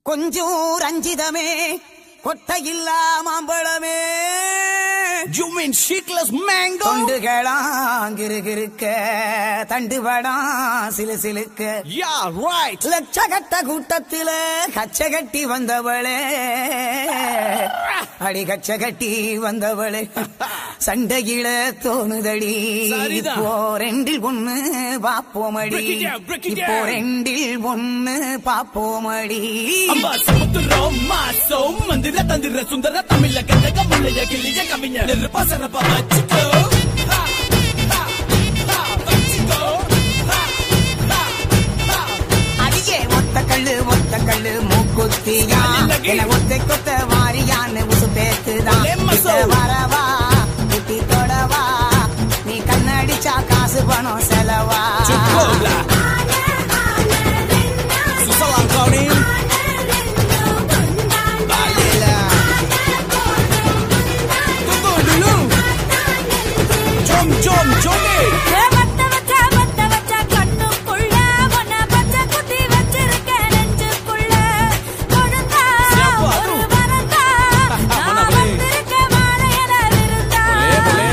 கொஞ்சம் ரஞ்சிதமே கொட்டையில்லா மாம்பழமே You mean shakeless mango? தொண்டுகளாம் கிருகிருக்க தண்டுபடாம் சிலு சிலுக்க Yeah, right. லட்சகட்ட கூட்டத்தில கச்ச கட்டி வந்தவளே அடி கச்ச கட்டி வந்தவளே சண்டையில தோணுதடி சரிதான். இப்போ ரெண்டில் ஒண்ணு பாப்போமடி Break it down, break it இப்போ down. ரெண்டில் ஒண்ணு பாப்போமடி அம்மா சமுத்திரம் மாசம் மந்திர தந்திர சுந்தர தமிழ கண்டக முள்ளைய கிளிய கவிஞர் நெருப்பா சரப்பா வச்சுக்கோ ஹா, ஹா, ஹா, வச்சுக்கோ ஹா, ஹா, ஹா. அடியே ஒத்த கல்லு ஒத்த கல்லு மூக்குத்தியா அல்லகி. என ஒத்தை கொத்த வாரியான்னு உசு பேத்துதான் லெம்மசோ. கிட்ட வரவா குட்டி தொடவா நீ கண்ணடிச்சா காசு பணம் செலவா சுக்கோலா. சுசலாங்கோனி. பாலில. துகுடுலு. ஜோம், ஜோம், ஜோமே. வத்த வச்ச வத்த வச்ச கண்ணுக்குள்ள உன்னை பச்சை குத்தி வச்சிருக்கேன் நெஞ்சுக்குள்ள கொழுந்தா சிறப்பு, ஒரு அதுவும். வரந்தா நான் மனமே. வந்திருக்கேன் வாழையில விருந்தா ஒலே, ஒலே.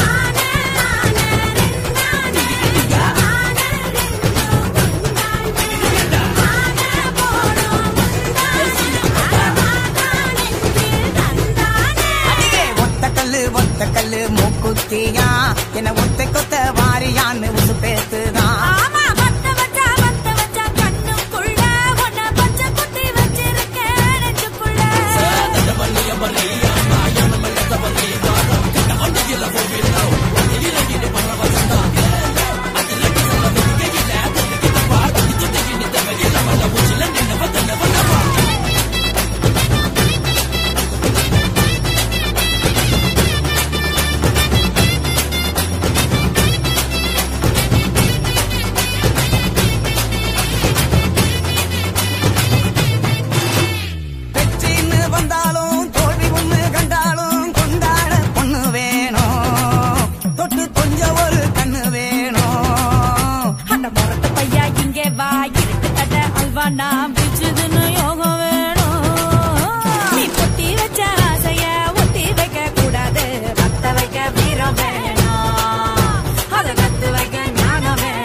அடியே ஒத்த கல்லு ஒத்த கல்லு மூக்குத்தியா என ஒத்தை கொத்த வாரியான்னு உசு பேத்துதான் ஆமா வத்த வச்ச வத்த வச்ச கண்ணுக்குள்ள உன்னை பச்சை குத்தி வச்சிருக்கேன் நெஞ்சுக்குள்ள வெற்றின்னு வந்தாலும் தோல்வி ஒண்ணு கண்டாலும் கொண்டாட பொண்ணு வேணும் தொட்டு கொஞ்சம் ஒரு கண்ணு வேணும் அட முரட்டு பையா இங்கே வா இருட்டு கடை அல்வா நான் பிச்சுதுன்னு யோகம் வேணும் நீ பொட்டி வச்ச ஆசைய ஒட்டி வைக்க கூடாது பத்த வைக்க வீரம் வேணும் அதை கத்து வைக்க ஞானம் வேணும்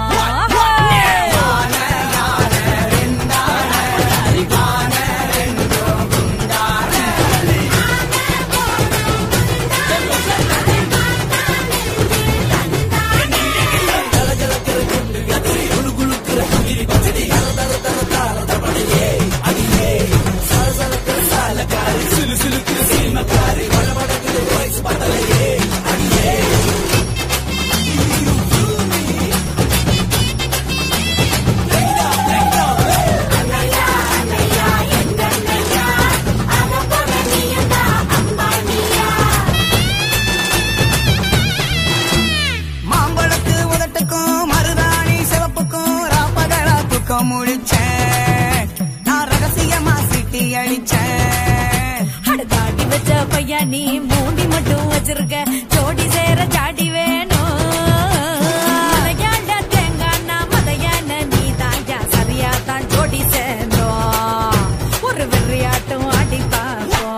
மாம்பழத்து உதட்டுக்கும் மருதாணி சிவப்புக்கும் ராப்பகலாத்துக்கும் முழிச்சேன் நான் ரகசியமா சிட்டி அழிச்சேன் அடுத்தாடி வச்ச பையா நீ மூடி மட்டும் வச்சிருக்க ஜோடி சேர ஜாடி வேணும் மலையாண்ட தேங்காண்ணா மதையான நீ தாயா சரியா தான் ஜோடி சேர்ந்தோம் ஒரு வெறியாட்டம் ஆடி பார்ப்போம்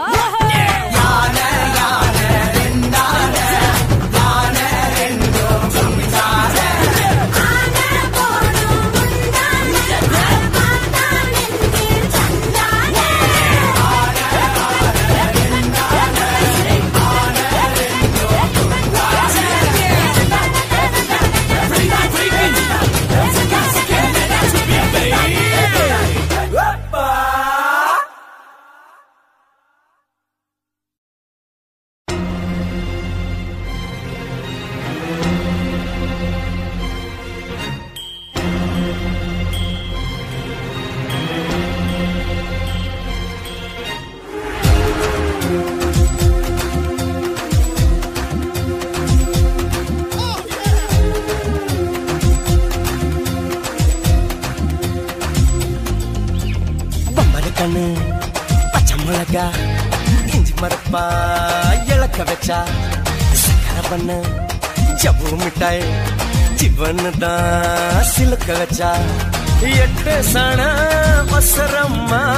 பம்பர கண்ணு பச்சை மிளகா இஞ்சி மரப்பா இழக்க வச்சா சக்கரை பண்ணு ஜவ்வு மிட்டாய் ஜிவன்னு தான் சிலுக்க வச்சா எட்டு சன அவசரம்மா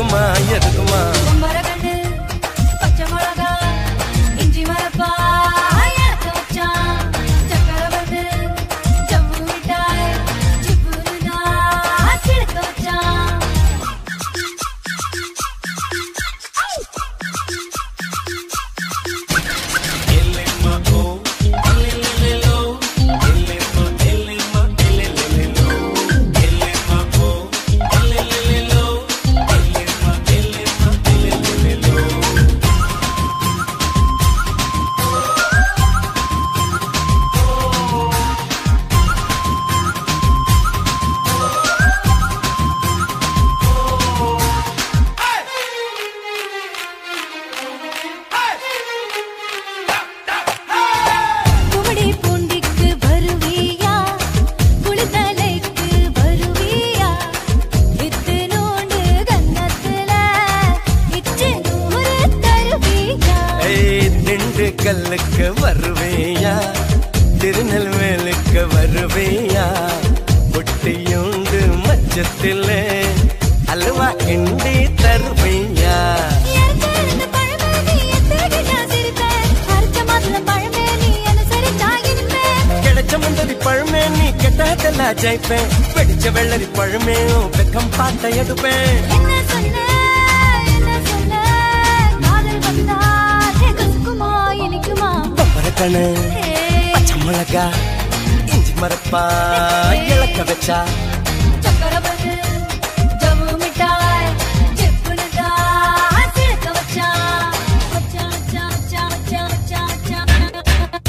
எதுக்குமா எதுக்குமா கொம்பரகண்டு, பச்சை மிளகா, இஞ்சி மரப்பா, இறக்க வச்சான். சக்கரை வந்து, ஜவ்வு மிட்டாய், ஜிப்புனுதா, சிலுக்க வச்சான். குமடி பூண்டிக்கு வருவியா குளித்தலைக்கு வருவியா இத்து நோண்டு கன்னத்துல இச்சு நூறு தருவியா ஏய், திண்டுக்கல்லுக்கு வருவேயா திருநெல்வேலுக்கு வருவேயா பொட்டியுண்டு மச்சத்திலே அல்வா கிண்டி தருவையா இறந்திருந்த பழமே நீ எத்தகையா சிரிப்பேன் அரைச்ச மாதுளை பழமே நீ அனுசரிச்சா இருப்பேன் கிடைச்ச முந்தரி பழமே நீ கெட்டதெல்லாம் ஜெயிப்பேன் வெடிச்ச வெள்ளரி பழமே உன் வெக்கம் பார்த்த எடுப்பேன் என்ன சொன்ன என்ன சொன்ன காதல் வந்தா கசுக்குமா இனிக்குமா பம்பரக்கணு ஹே பச்சை மிளகா இஞ்சி மரப்பா இழக்க வச்சா சக்கரை பந்து, ஜவ்வு மிட்டாய், ஜிப்புனுதா, சிலுக்க வச்சான். வச்சான், வச்சான், வச்சான், வச்சான், வச்சான், வச்சான்.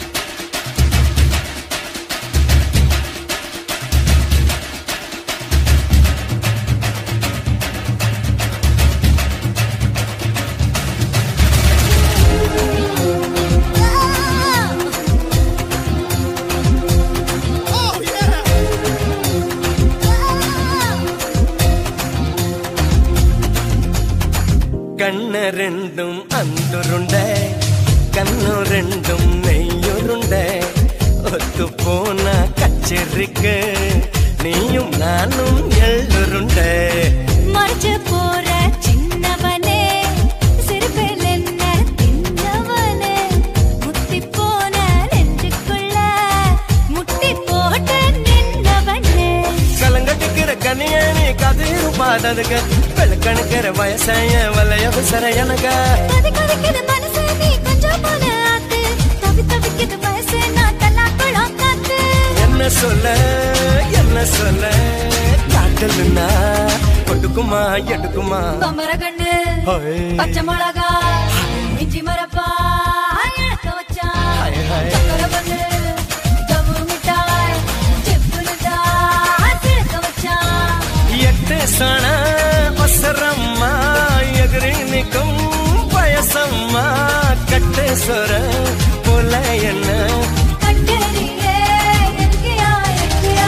கண்ண ரெண்டும் அந்துருண்ட கண்ணு ரெண்டும் நெய்யுருண்ட ஒத்து போன கச்சேரிக்கு நீயும் நானும் எள்ளுருண்ட மறைச்சு போற சின்னவனே, சிரிப்பில் என்ன தின்னவனே, முத்திப் போன நெஞ்சுக்குள்ள முட்டி போட்டு நின்னவனே. கலங்கட்டிக்கிற கனிய நீ கதிரு பாததுக வெளுக்கணுக்கிற வயசாய வலைய விசர எனக கொதி கொதிக்குது மனசு, நீ கொஞ்சம் போல ஆத்து. தவி தவிக்குது வயசு, நான் தல்லாக்குளம் காத்து. என்ன சொல்ல என்ன சொல்ல காட்டலுன்னா கொடுக்குமா எடுக்குமா பம்பரக்கண்ணு, ஹோய். பச்சை மிளகா, இஞ்சி மரப்பா, இழக்க வச்சான். Hi, hi. சக்கரை பந்து, ஜவ்வு மிட்டாய், ஜிப்புனுதா, சிலுக்க வச்சான். எட்டு சண ஒசரம்மா எதிரி நிற்கும் வயசம்மா கட்டு சொர போல என்ன கண்டறியே, எங்கேயா, எங்கேயா?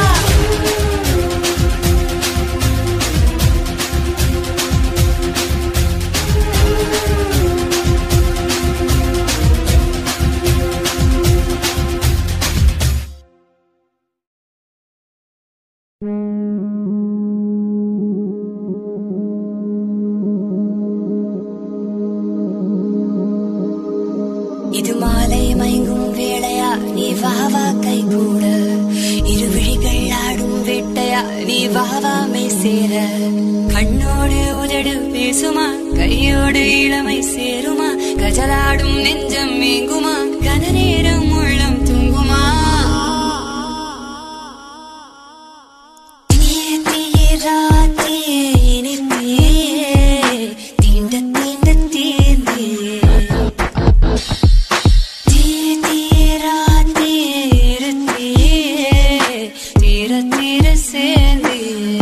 இது மாலை மயங்கும் வேளையா நீ வா வா கை கூட இரு விழிகள் ஆடும் வேட்டையா நீ வா வா மெய் சேர கண்ணோடு உதடு பேசுமா கையோடு இளமை சேருமா கஜலாடும் நெஞ்சம் மேங்குமா கன நேரம் உள்ளம் தூங்குமா தீயே தீயே ராத்தியே இனிமையே தீண்ட தீண்ட தீர்ந்தியே தீய தீரா தீரத்தியே தீர தீர சேர்ந்தே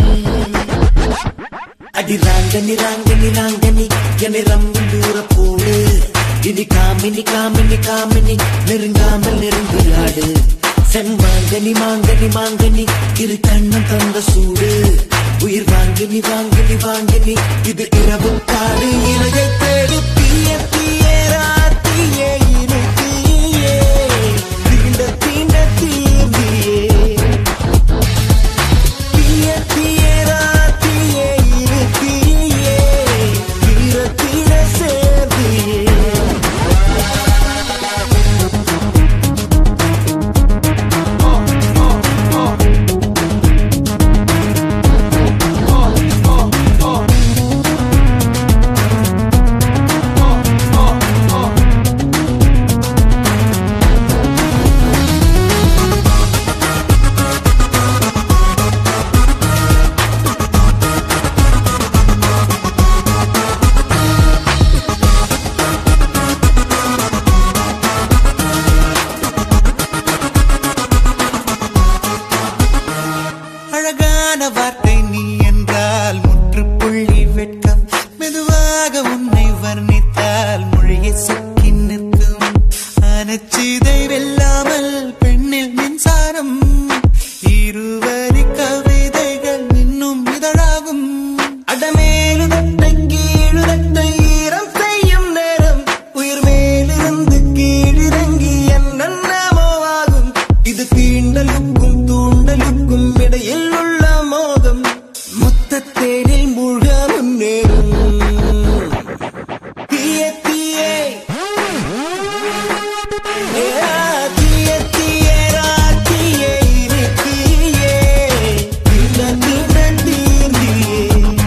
அடி ராங்கனி ராங்கனி ராங்கனி என்னை ரம்மி தூர போடு இனி காமினி காமினி காமினி நெருங்காமல் நெருங்கியாடு செம்மாங்கனி மாங்கனி மாங்கனி இரு கண்ணம் தந்த சூடு உயிர் வாங்கினி வாங்கினி வாங்கினி இது இரவு காடு இலையை தேடி தீய தீய ராத்தியே இரு தீயே தீண்ட தீண்ட தீந்தியே தீய தீய ராத்தியே இரு தீயே பேச்சிதை வெல்லாமல் பெண்ணில் மின்சாரம் இருவரி கவிதைகள் இன்னும் இதழாகும் அடமேலுதட்டை கீழுதட்டை ஈரம் செய்யும் நேரம் உயிர் மேலிருந்து கீழிறங்கி என்னென்னமோ ஆகும் இது தீண்டலுக்கும் தூண்டலுக்கும் இடையில் உள்ள மோதம் மொத்தத்தேனில் மூழ்க முன்னேறும் தீய தீயே ஏ, தீய தீயரா தீயே இரு தீயே தின தின தீர்ந்தியே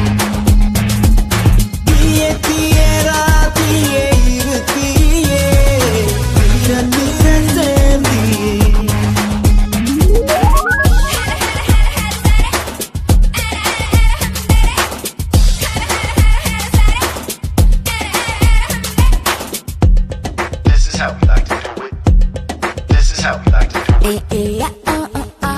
தீய தீயரா தீயே இரு தீயே தின தின சேர்ந்தியே This is how we like to do it. This is how we like to do it.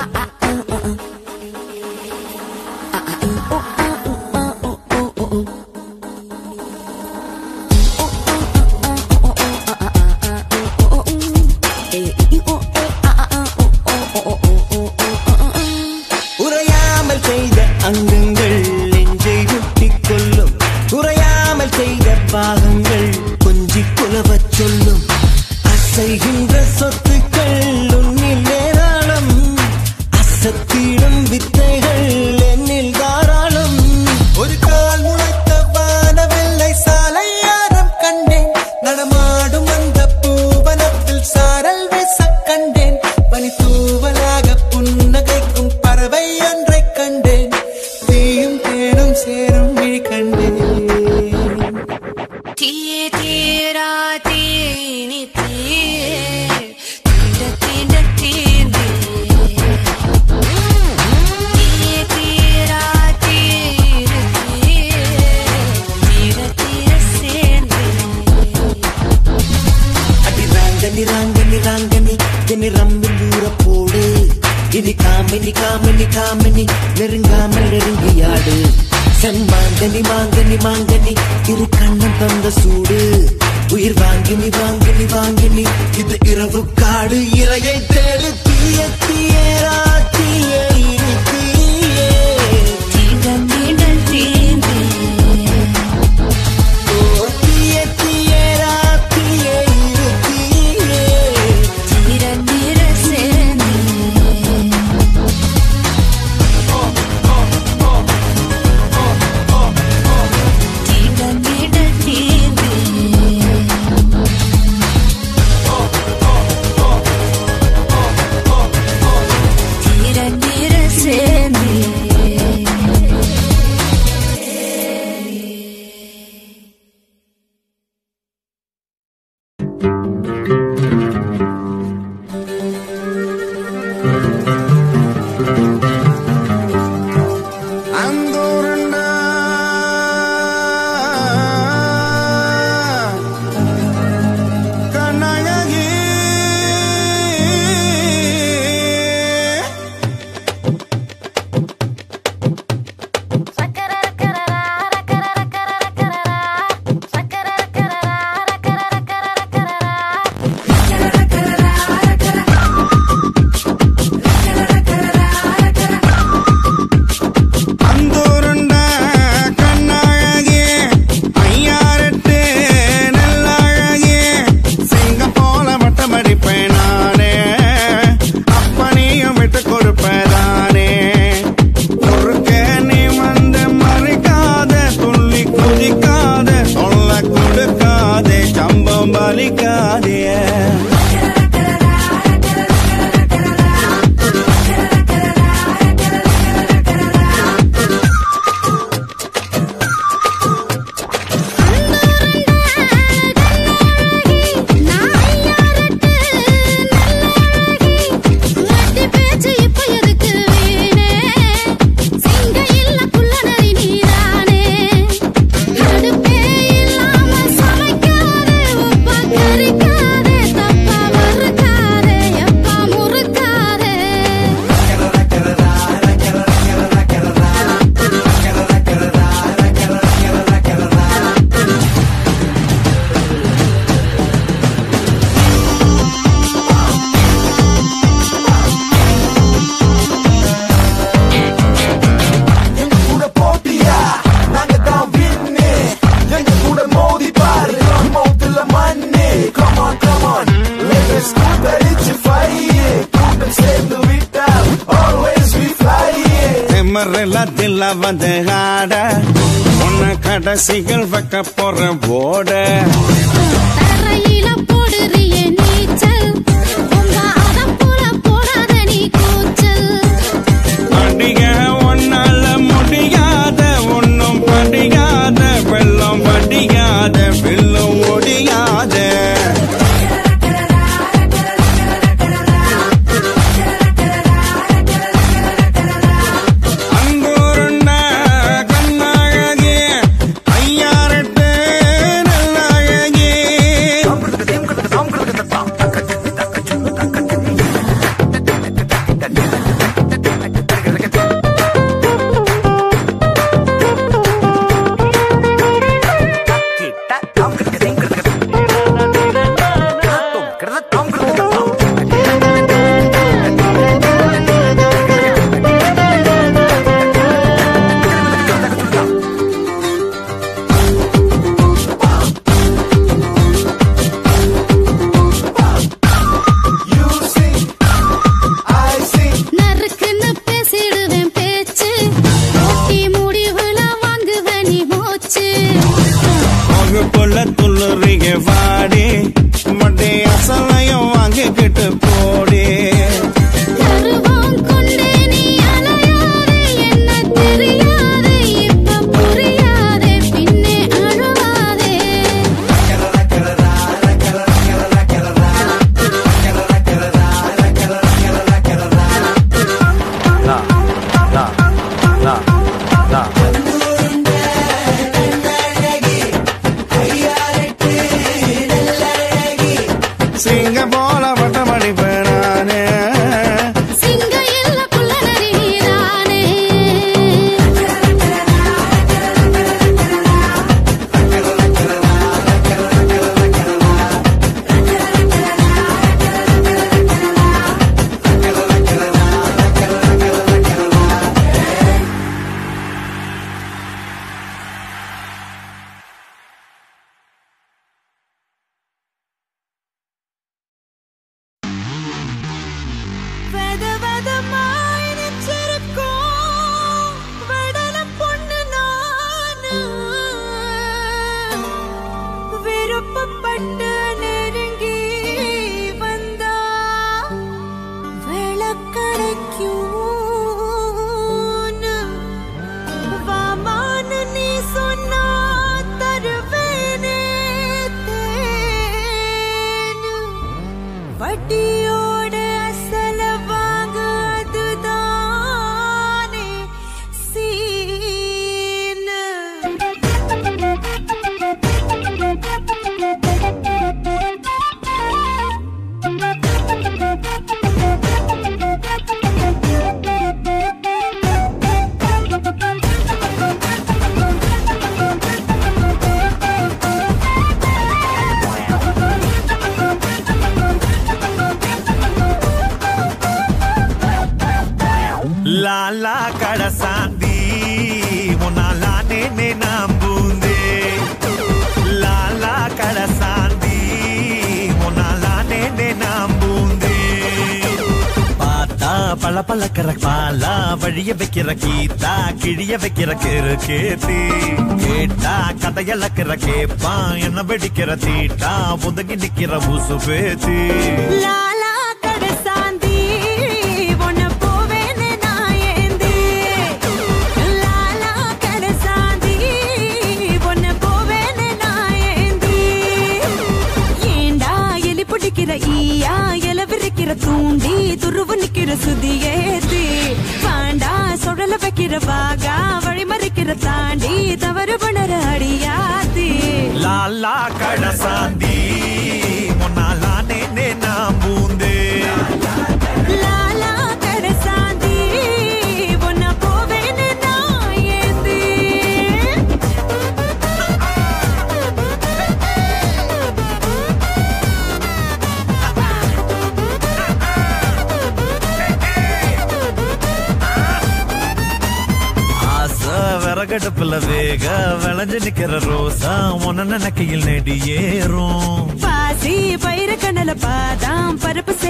உறையாமல் செய்த அங்கங்கள் நெஞ்சை முட்டிக் கொள்ளும் குறையாமல் செய்த பாகங்கள் கொஞ்சி குலவச் சொல்லும் அசைகின்ற சொத்துக்கள் உன்னில் ஏராளம் அசத்திடும் வித்தைகள் என்னில் தாராளம் ஒரு கால் முளைத்த வானவெல்லை சாலையாரம் கண்டேன் நடமாடும் அந்த பூவனத்தில் சாரல் வீச கண்டேன் பனி தூவலாக புன்னகைக்கும் பறவை ஒன்றைக் கண்டேன் தீயும் தேனும் சேரும் விழி கண்டேன் தீயே தீரா தீனி தீயே தீண்ட தீண்ட தீர்ந்தே தீயே தீரா தீரு தீயே தீர தீர சேர்ந்தே அடி ராங்கனி ராங்கனி ராங்கனி என்னை ரம்மி தூர போடு இனி காமினி காமினி காமினி நெருங்காமல் நெருங்கியாடு செம்மாங்கனி மாங்கனி மாங்கனி இரு கண்ணம் தந்த சூடு உயிர் வாங்கினி வாங்கினி வாங்கினி இது இரவு காடு இரையை தேடு தீய தீயரா தீய இனி தீயே தீண்ட தீண்ட தீர்ந்தே ஓ தீய தீயரா தீய இரு தீயே தீர தீர சேர்ந்தே தீண்ட தீண்ட தீர்ந்தே திமரில் வந்து ஆட உன்னை கடைசிகள் வைக்க போற ஓட தரையில போடுறியே நீச்சல் உங்க அதம் போல போடாத நீ கூச்சல் அடிக ஒன்னால முடியாத ஒன்னும் படியாத வெள்ளம் படியாத வெள்ளம் ஒடியாத அங்கூருண்ட கண்ணழகே ஐயாரட்டு நல்லழகே நறுக்குன்னு பேசிடுவேன் பேச்சு ஓட்டி முடிவுல வாங்குவேன் நீ மூச்சு வகுப்புல துள்ளுறிய வாடி மட்டை அசலையும் வாங்கிக்கிட்டு போடி கருவம் கொண்டே நீ அலையாதே என்ன தெரியாதே இப்ப புரியாதே பின்னே அழுவாதே சிங்க போல பட்டமடிப்பேன் நானே சிங்க இல்ல குள்ள நரி நீதானே வெத வெதமாய் நெஞ்சிருக்கும் வெடலம் பொண்ணு நானு. விருப்பப்பட்டு நெருங்கி வந்தா விளக்கடைக்கும்னு. வாமான்னு நீ சொன்னா தருவேனே தேனு. வட்டியோட அசல வாங்க அதுதானே சீனு லாலா கடசாந்தி முன்னாலா நேனே நம்புந்தே லாலா கடசாந்தி முன்னாலா நேனே நம்புந்தே பார்த்தா பல பழக்கிற பாலா வழிய வைக்கிற கீதா கிழிய வைக்கிற கிரு கேத்தி கேட்டா கதையளக்கிற கேப்பா என்ன வெடிக்கிற தீட்டா ஒதுங்கி நிக்கிற உசு பேத்தி லாலா கடசாந்தி உன்னை போவேன்னு நான் ஏந்தி. லாலா கடசாந்தி உன்னை போவேன்னு நான் ஏந்தி. ஏண்டா எலி பிடிக்கிற ஈயா இல விரிக்கிற தூண்டி துருவு நிக்கிற சுதி ஏத்தி பாண்டா சுழல வைக்கிற வாகா வழி மறிக்கிற தாண்டி தவறு பண்ணற அடியாத்தி லாலா கடசாந்தி முன்னாலா நேனே நம்புந்தே லாலா கடசாந்தி உன்னை போவேன்னு நான் ஏந்தி. ஆசை விறகடுப்புல வேக விளைஞ்சு நிக்கிற ரோசா உன்ன நினைக்கையில் நெடி ஏறும் பாசி பயிர கண்ணல பாதாம்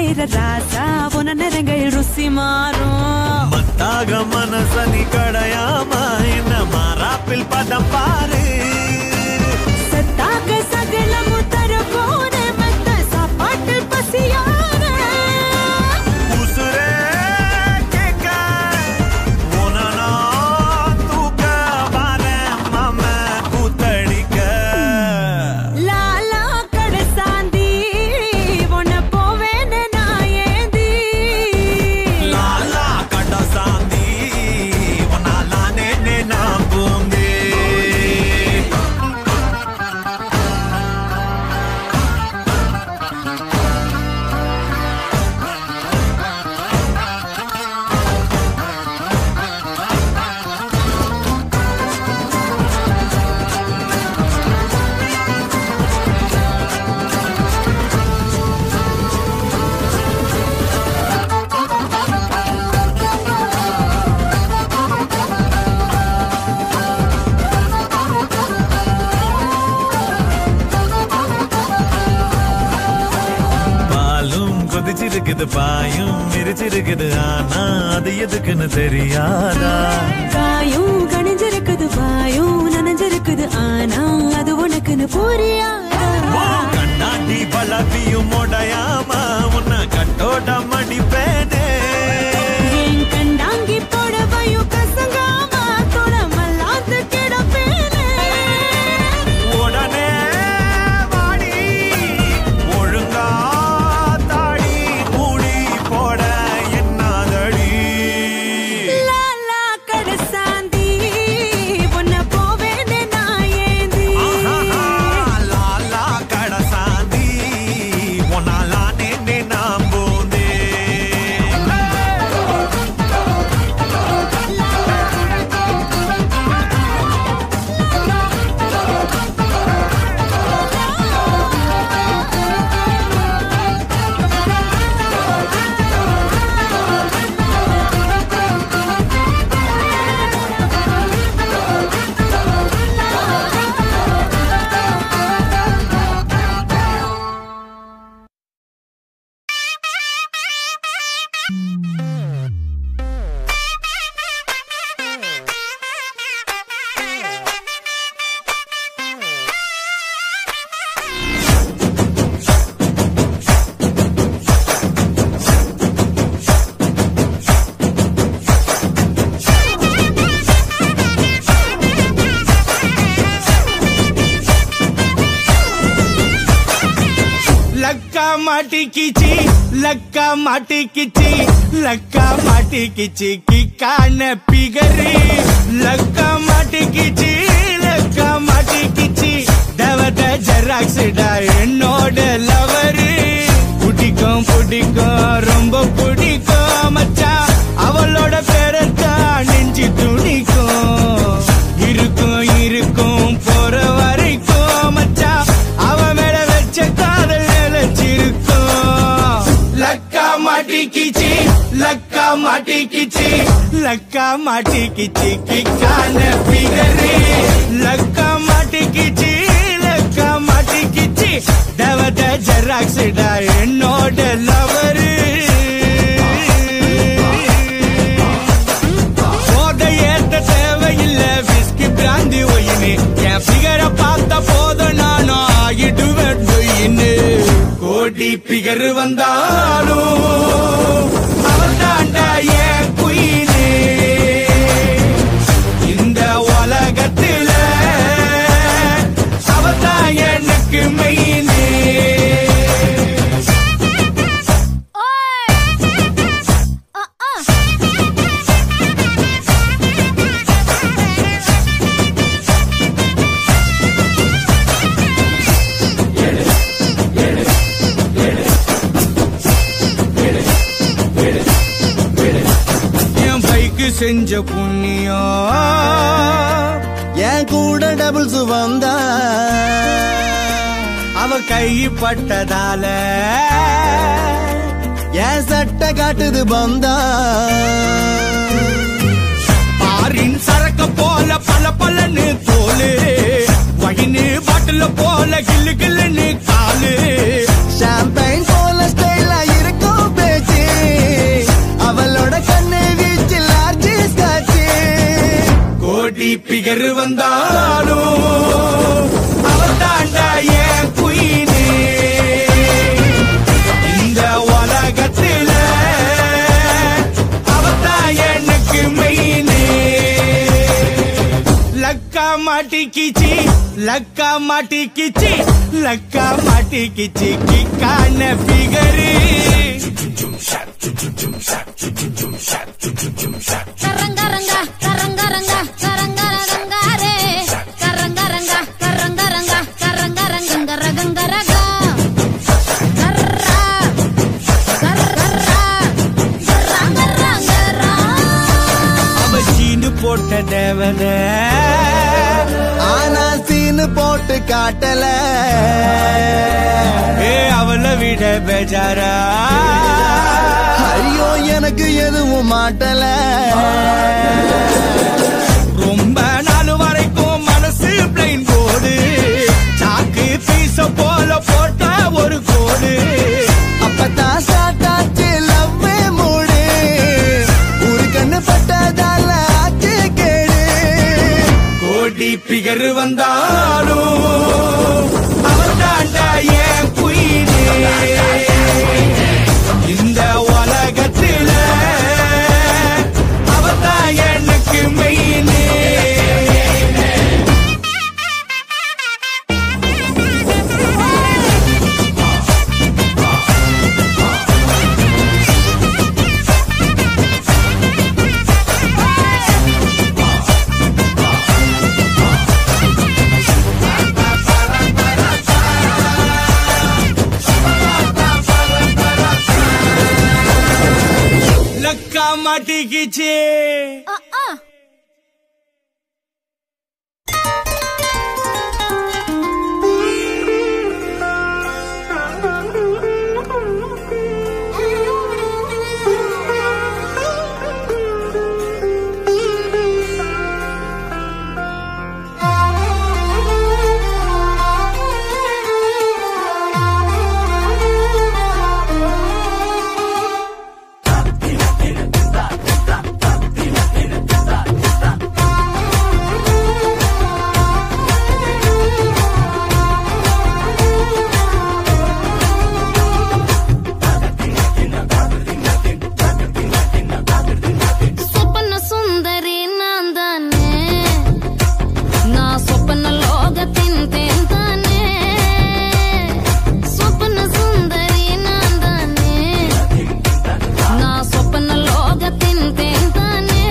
செய்யற ராசா உன நிறங்கள் ருசி மாறும் மத்தாக மனசனி கடையாம என்ன மாறாப்பில் பதம் பாரு சத்தாக சகலமும் தர போன மத்த சாப்பாட்டில் பசியான உசுரே கேட்க உன நான் தூக்க வரேன் மாம கூத்தடிக்க லாலா கடசாந்தி உன்னை போவேன்னு நான் ஏந்தி லாலா கடசாந்தி உன்னாலானே நான் பூந்தே பாலும் கொதிச்சிருக்குது பாயும் மிரிச்சிருக்குது ஆனா அது எதுக்குன்னு தெரியாதா காயும் கணிஞ்சிருக்குது வாயும் நனைஞ்சிருக்குது ஆனா அது உனக்குன்னு புரியாதா கண்ணாடி பலவியும் உடையாம உன்னை கட்டோட மடிப்பேனே என் கண்டாங்கி புடவையும் கசங்காம துணமல்லாது கிடப்பேனே உடனே வாடி ஒழுங்கா தாடி மூடி போட என்னாதடி லாலா கடசாந்தி உன்னை போவேன்னு நான் ஏந்தி ஆஹாஹா, லாலா கடசாந்தி உன்னாலானே நான் போந்தே லக்கா மாட்டிக்கிச்சி லக்கா மாட்டிக்கிச்சி லக்கா மாட்டிக்கிச்சி கிக்கான பிகரி லக்கா மாட்டிக்கிச்சி லக்கா மாட்டிக்கிச்சி தவத ஜெராக்ஸ்டா என்னோட லவரு பிடிக்கும் பிடிக்கும் ரொம்ப பிடிக்கும் மச்சான் அவளோட பேரத்தான் நெஞ்சு துணிக்கும் இருக்கும் இருக்கும் போற வரைக்கும் மச்சான் அவ மேல வச்ச காதல் நிலைச்சிருக்கும் லக்கா மாட்டிக்கிச்சி லக்கா மாட்டிக்கிச்சி லக்கா மாட்டிக்கிச்சி கிக்கான பிகரி லக்கா மாட்டிக்கிச்சி லக்கா மாட்டிக்கிச்சி தவத ஜெராக்ஸ்டா என்னோட லவரு போத ஏத்த தேவையில்ல விஸ்கி பிராந்தி ஒயினு என் பிகரை பார்த்த போதும் நானும் ஆகிடுவேன் டொயின்னு கோடி பிகர் வந்தாலும் அவள் தாண்டா என் குயினே இந்த உலகத்துல அவதான் எனக்கு மெயினே என் பைக்கு செஞ்ச புண்ணியம் என் கூட டபுள்ஸ் வந்தா அவ கை பட்டதால என் சட்டை காட்டுது பந்தா பாரின் சரக்க போல பல பலன்னு தோலு வகினு பாட்டில போல கில்லு கில்லுன்னு காலு ஷாம்பைன் போல ஸ்டைலா இருக்கும் பிகர் வந்தாலும் அவ தாண்டா ஏன் குயினே இந்த உலகத்துல அவதான் எனக்கு மெயினே லக்கா மாட்டிக்கிச்சி லக்கா மாட்டிக்கிச்சி லக்கா மாட்டிக்கிச்சி கிக்கான பிகரு கரங்கரங்க கரங்கரங்க கரங்கரங்காரே கரங்கரங்க கரங்கரங்க கரங்கரங்க ரகங்கரக கர்ரா கர்ரா கரங்கரங்கரா அவ சீனு போட்ட தேவத ஆனா சீனு போட்டு காட்டல ஏ அவளை விட பேஜாரா ஐயோ எனக்கு எதுவும் மாட்டல ரொம்ப நாள் வரைக்கும் மனசு பிளைன் போடு சாக்கு பீச போல போட்ட ஒரு கோடு அப்பதான் ஸ்டார்ட் ஆச்சு லவ் மூடு ஒரு கண்ணு பட்டதால ஆச்சு கேடு கோடி பிகர் வந்தாலும் அவன் தாண்டா ஏன் குயினே இந்த உலகத்துல அவதான் எனக்கு மெயினே லக்கா மாட்டிக்கிச்சு சொப்பன சுந்தரி நான் தானே நான் சொப்பன லோகத்தின் தேன் தானே சொப்பன சுந்தரி நான் தானே நான் சொப்பன லோகத்தின் தேன் தானே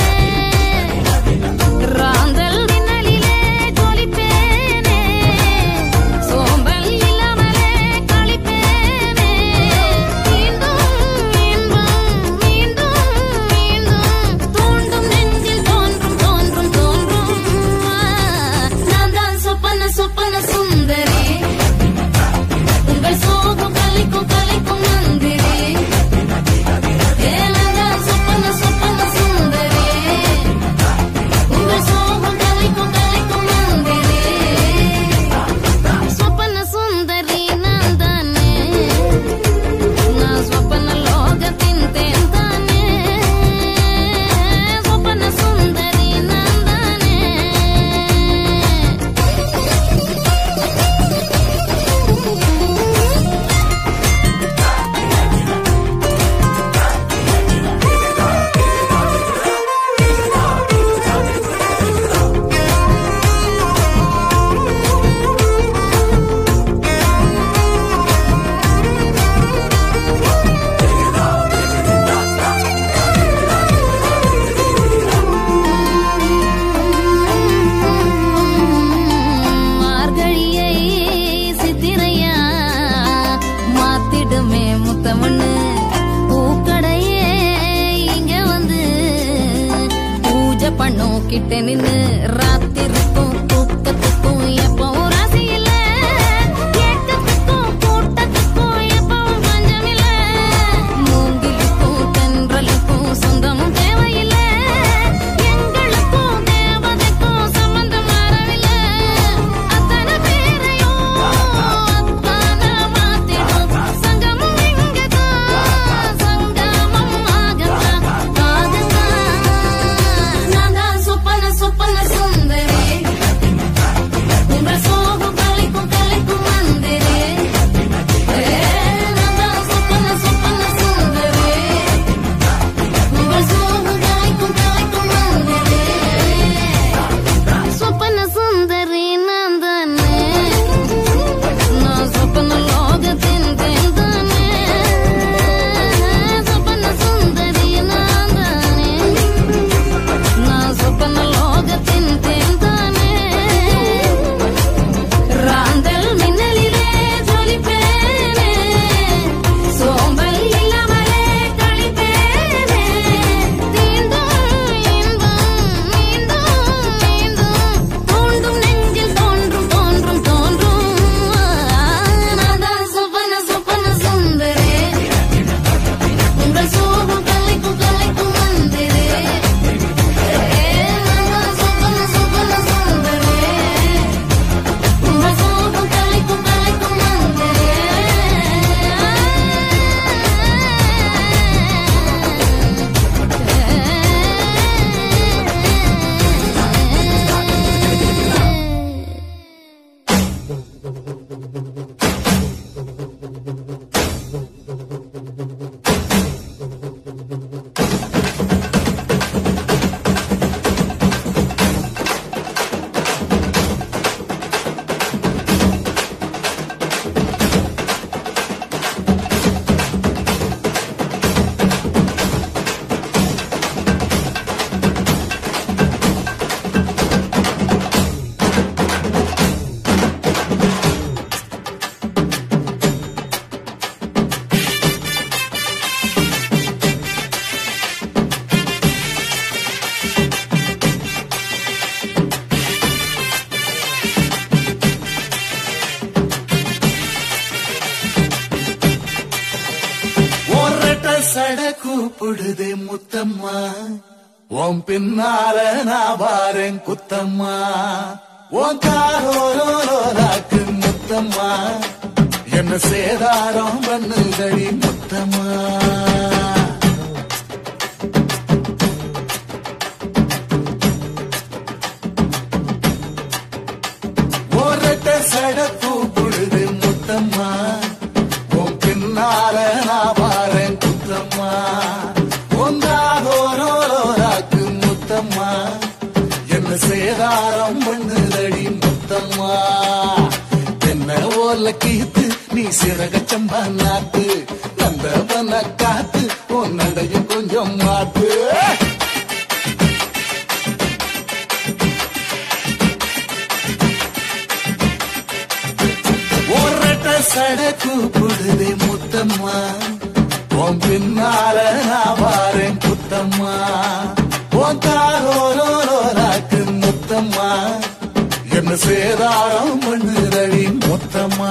ராந்தல் விண்ணலிலே ஜொலிப்பேனே சோம்பல் இல்லாமலே களிப்பேனே மீண்டும் மீண்டும் மீண்டும் மீண்டும் தோண்டும் நெஞ்சில் தோன்றும் தோன்றும் தோன்றும் நான் தான் சொப்பன சொப்பன சுந்தரி உங்கள் சோகம் கலைக்கும் கலைக்கும் மந்திரி ஏ நான் தான் சொப்பன சொப்பன சுந்தரி உங்கள் சோகம் கலைக்கும் கலைக்கும் மந்திரி சொப்பன சுந்தரி நான் தானே நான் சொப்பன லோகத்தின் தேன் தானே சொப்பன சுந்தரி நான் தானே மார்கழியை சித்திரையா மாத்திடுமே முத்தமண்ணு பூக்கடையே இங்க வந்து பூஜை பண்ணும் கிட்ட நின்னு ராத்திருக்கும் தூக்கத்துக்கும் எப்பவும் ராசி இல்ல ஏக்கத்துக்கும் கூட்டத்துக்கும் எப்பவும் பஞ்சம் இல்ல மூங்கிலுக்கும் தென்றலுக்கும் சொந்தமும் தேவையில்லை எங்களுக்கும் தேவதைக்கும் சம்பந்தம் மாறவில்லை அத்தனை பேரையும் அத்தான மாத்திடும் சங்கமம் இங்கதான் சங்கமம் ஆகத்தான் ஆகத்தான் நான் தான் சொப்பன சொப்பன சுந்தரி ஒரட்ட சட கூப்பிடுதே முத்தம்மா உன் பின்னால நான் வாரேன் குத்தம்மா உன் காரோராக்கு முத்தம்மா என்ன சேதாரம் பண்ணுதடி முத்தம்மா ஒரட்ட சட கூப்பிடுது முத்தம்மா உன் பின்னால நான் வாரேன் குத்தம்மா ஒன்றாகோரோராக்கு முத்தம்மா என்ன சேதாரம் பண்ணுதடி முத்தம்மா என்ன ஓல கீத்து நீ சிறக சம்பா நாத்து நந்தவன காத்து உன் நடையும் கொஞ்சம் மாத்து ஒரட்ட சட கூப்பிடுதே முத்தம்மா உன் பின்னால நான் வாரேன் குத்தம்மா உன் தாரோரோராக்கு முத்தம்மா என்ன சேதாரம் பண்ணுதடி முத்தம்மா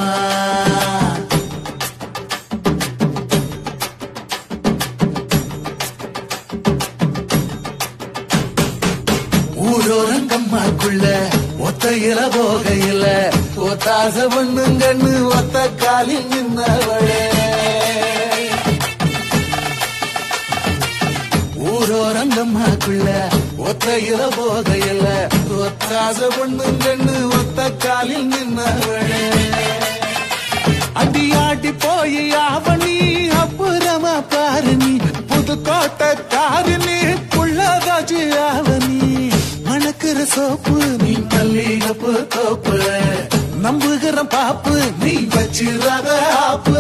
ஊரோரங்கம்மாக்குள்ள ஒத்தையில போகையில ஒத்தாச பண்ணுங்கன்னு ஒத்த காலில் நின்னவளே ஊரோரங்கம்மாக்குள்ள ஒத்தையில போகையில ஒத்தாச பண்ணுங்கன்னு ஒத்த காலில் நின்னவளே அடியாடி போய் ஆவணி அப்புறமா பாரு நீ புதுக்கோட்டை காரு நீ புள்ளதாச்சு ஆவணி மணக்கிற சோப்பு நீ மல்லிகப்பு தோப்பு நம்புகிற பாப்பு நீ வச்சிடாத ஆப்பு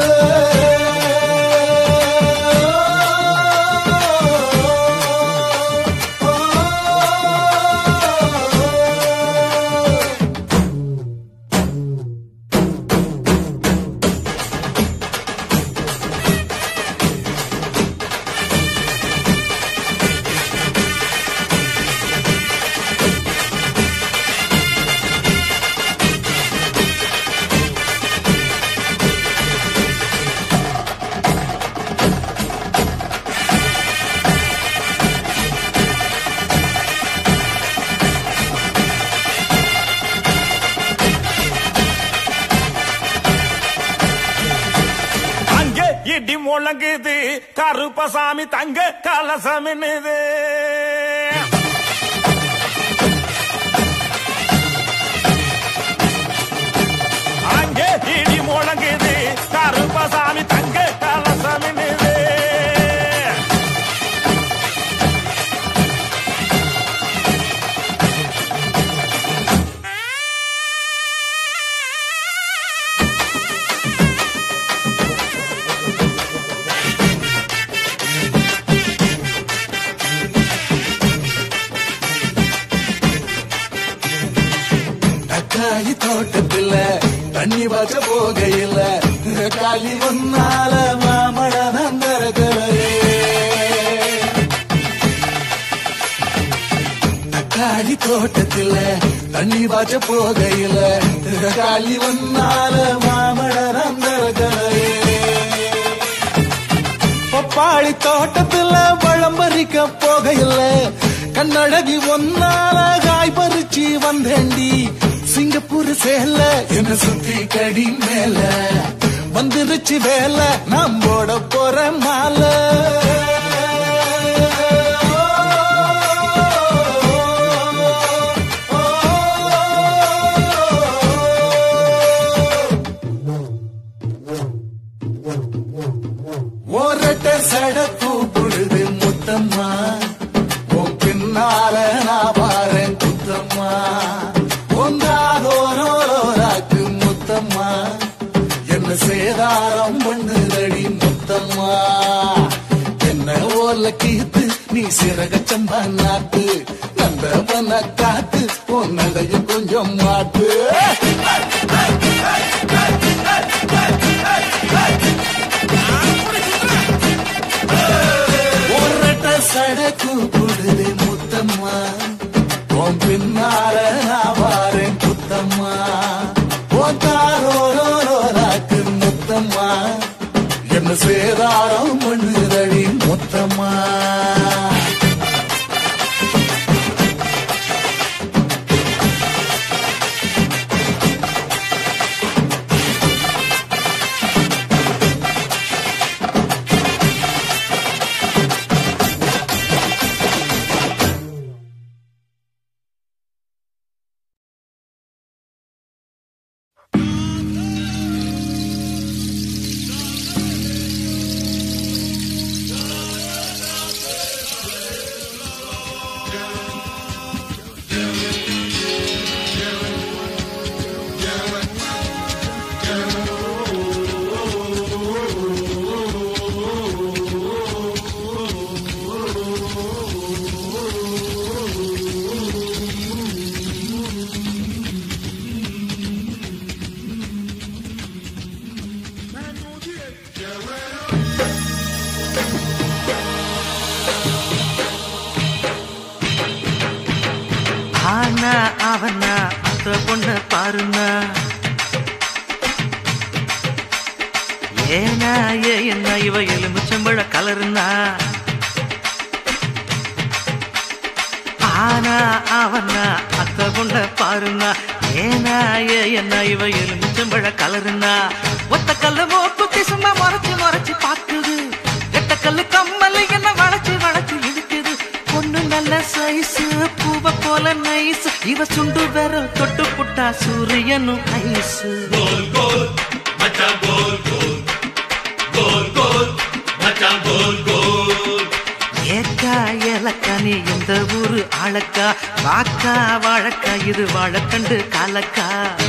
அங்கே இடி முழங்குது கருப்பசாமி தங்க கலசமின்னுது அங்கே இடி முழங்குது கருப்பசாமி தங்க கலசமின்னுது தக்காளி தோட்டத்துல தண்ணி வச்ச போகையில காலி ஒன்னால மாமழ நந்தரகரே தக்காளி தோட்டத்துல தண்ணி வச்ச போகையில காலி ஒன்னால மாமழ நந்தரகரே பப்பாளி தோட்டத்துல பழம் பறிக்க போகையில கண்ணழகி ஒன்னால காய் பறிச்சு வந்தேண்டி சிங்கப்பூர் சேல என்ன சுத்தி கடி மேல வந்துருச்சு வேலை நாம் போட போற மாலை ஓரட்ட சட கூப்பிடுது முத்தம்மா உன் பின்னால நான் பாரேன் குத்தம்மா ஒன்றாதோரோராக்கு முத்தம்மா என்ன சேதாரம் பண்ணுதடி முத்தம்மா என்ன ஓல கீத்து நீ சிறக சம்பா நாட்டு நந்தவன காத்து உன் நடையும் கொஞ்சம் மாட்டு ஒரட்ட சடக்கு கொடுது முத்தம்மா உன் பின்னால நான் வாரேன் குத்தம்மா ஓத்தாரோரோராக்கு முத்தம்மா என்ன சேதாரம் பண்ணுதடி முத்தம்மா ஆனா அவனா அந்த பொண்ண பாருனா ஏனா ஏ என்ன இவ எலுமிச்சம்பழ கலருனா ஆனா அவனா அத்த பொண்ண பாருனா ஏனா ஏ என்ன இவ எலுமிச்சம்பழ கலருனா ஒத்த கல்லு மூக்குத்தி சும்மா முறைச்சு முறைச்சு பாக்குது எட்ட கல்லு கம்மல் என்ன வளைச்சு வளைச்சு இழுக்குது பொண்ணு நல்ல சைஸ் பூவ போல நைஸ் இவ சுண்டு விரல் தொட்டு புட்டா சூரியனும் ஐஸ் கோல் கோல் மச்சான் கோல் கோல் கோல் கோல் மச்சான் கோல் கோல் ஏக்கா ஏலக்கா நீ எந்த ஊரு ஆளக்கா வாக்கா வாழக்கா இது வாழக்கண்டு காலக்கா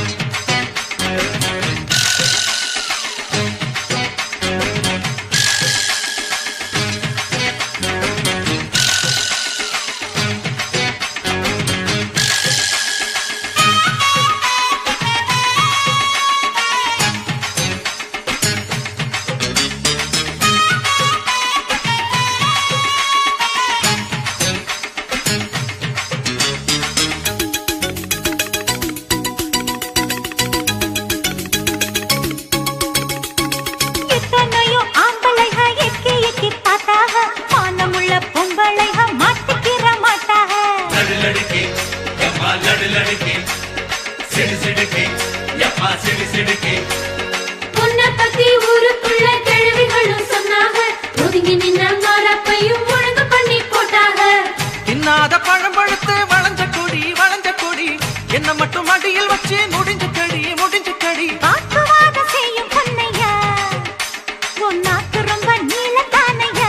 எத்தனையோ ஆம்பளைக எக்கி எக்கி பார்த்தாக மானமுள்ள பொம்பளைக மாட்டிக்கிற மாட்டாக லடு லடுக்கே எம்மா லடு லடுக்கே சிடு சிடுக்கே எம்மா சிடு சிடுக்கே உன்னை பத்தி ஊருக்குள்ள கேள்விகளும் சொன்னாங்க ஒதுங்கி நின்ன மாறப்பையும் ஒழுங்கு பண்ணி போட்டாங்க இன்னாத பழம் பழுத்து வளைஞ்ச கொடி வளைஞ்ச கொடி என்ன மட்டும் அடியில் வச்சு முடிஞ்ச கடி முடிஞ்ச கடி வாக்குவாதம் செய்யும் பொன்னையா உன் நாக்கு ரொம்ப நீளத்தானையா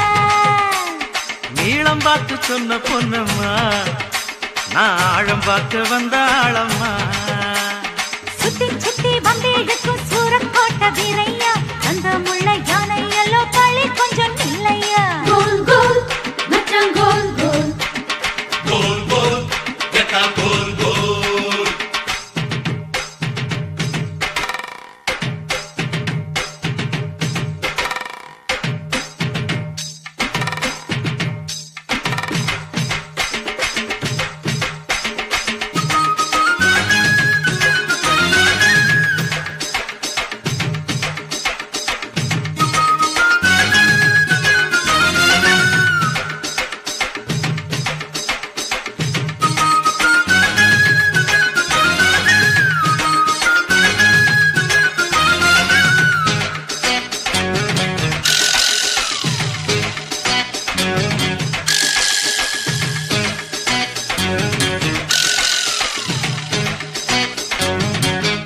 நீளம் பார்த்து சொன்ன பொன்னம்மா நான் ஆழம் பார்த்து வந்த ஆழம்மா சுத்தி சுத்தி வந்தேடுக்கும் சூரக்கோட்டை வீரையா அந்த முள்ள யானை எல்லோ பழி கொஞ்சம் இல்லையா கோல் கோல் மச்சான் கோல் கோல் கோல் கோல் எத்தா கோல் கோல்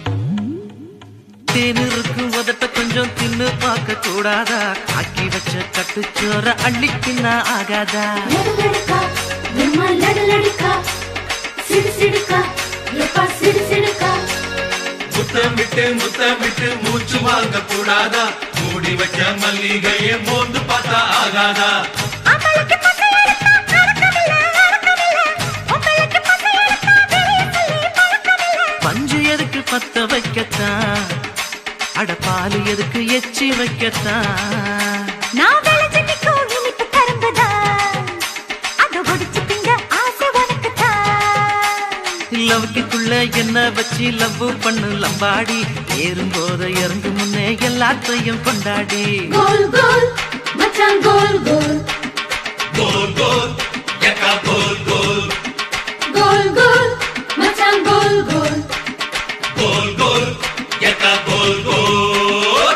தேனிருக்கு உதட்ட கொஞ்சம் தின்னு பார்க்க கூடாதா ஆக்கி வச்ச கட்டுச்சோற அள்ளிக்கின்னா ஆகாதா லடுலடுக்கா, நிம்மா லடுலடுக்கா, சிடு சிடுக்கா, எப்பா சிடு சிடுக்கா. முத்தம் விட்டு முத்தம் விட்டு மூச்சு வாங்க கூடாதா மூடி வச்ச மல்லிகையை மோந்து பார்த்தா ஆகாதா ஆம்பளைக்கு பசை எடுத்தா அடக்கமில்ல, அடக்கமில்ல. பொம்பளைக்கு பசை எடுத்தா வெளிய சொல்லி பழக்கமில்ல. பஞ்சு எதுக்கு பத்த வைக்கத்தான் அட பால் எதுக்கு எச்சி வைக்கத்தான் நான் விளைஞ்சு நிக்கும் இனிப்பு கரும்புதான். அதை ஒடிச்சு திங்க ஆசை உனக்குத்தான். லவ்க்குள்ள என்ன வச்சு லவ் பண்ணு லம்பாடி ஏறும்போது இறங்கு முன்னே எல்லாத்தையும் கொண்டாடி கோல் கோல் மச்சான் கோல் கோல் கோல் கோல் எக்கா கோல் கோல் கோல் கோல் மச்சான் கோல் கோல் கோல் கோல் எக்கா கோல் கோல்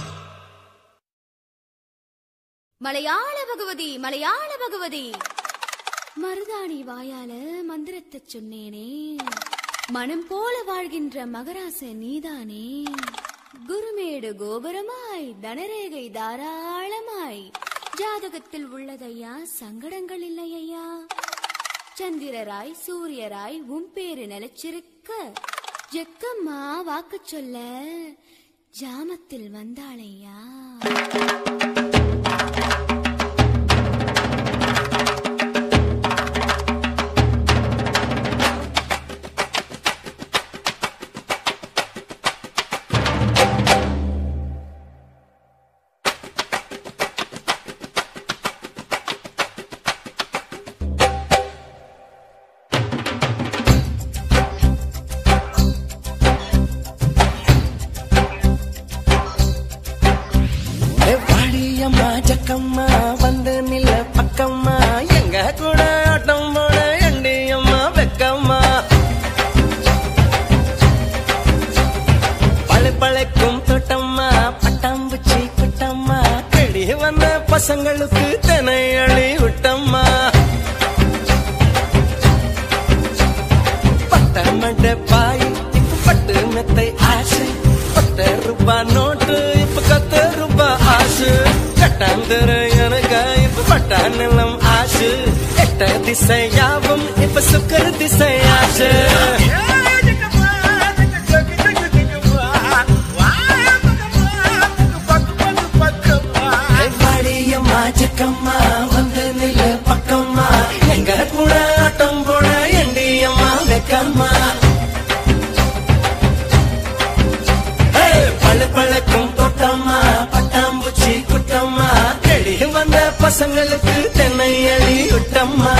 மலையாள பகவதி மலையாள பகவதி மருதாணி வாயால மந்திரத்தை சொன்னேனே மனம் போல வாழ்கின்ற மகராச நீதானே குருமேடு கோபுரமாய் தனரேகை தாராளமாய் ஜாதகத்தில் உள்ளதையா சங்கடங்கள் இல்லையா சந்திரராய் சூரியராய் உன் பேரு நிலைச்சிருக்க ஜெக்கம்மா வாக்கு சொல்ல ஜாமத்தில் வந்தாளையா வாடியம்மா ஜக்கம்மா வந்து நில்ல பக்கம்மா எங்க கூட ஆட்டம் போட எண்டியம்மா வெக்கம்மா பழு பழைக்கும் தோட்டம்மா பட்டாம்பூச்சி குட்டம்மா கடி வந்த பசங்களுக்கு தினை அழி விட்டம்மா பட்ட மண்ட பாய் இப்ப பட்டு மெத்தை ஆசை பத்து ரூபா நோட்டு இப்ப கத்து ரூபா ஆசு கட்டாந்தர எனக்கு இப்ப பட்டா நிலம் ஆசு எட்ட திசையாவும் இப்ப சுக்கர திசை ஆசு வாடியம்மா சிக்கம்மா வந்து நில்லு பக்கம்மா எங்க கூட ஆட்டம் போட எண்டியம்மா வெக்கம்மா ஏய், பளு பழக்கும் தோட்டம்மா பட்டாம்பூச்சி குட்டம்மா கெடி வந்த பசங்களுக்கு தென்னை அழி விட்டம்மா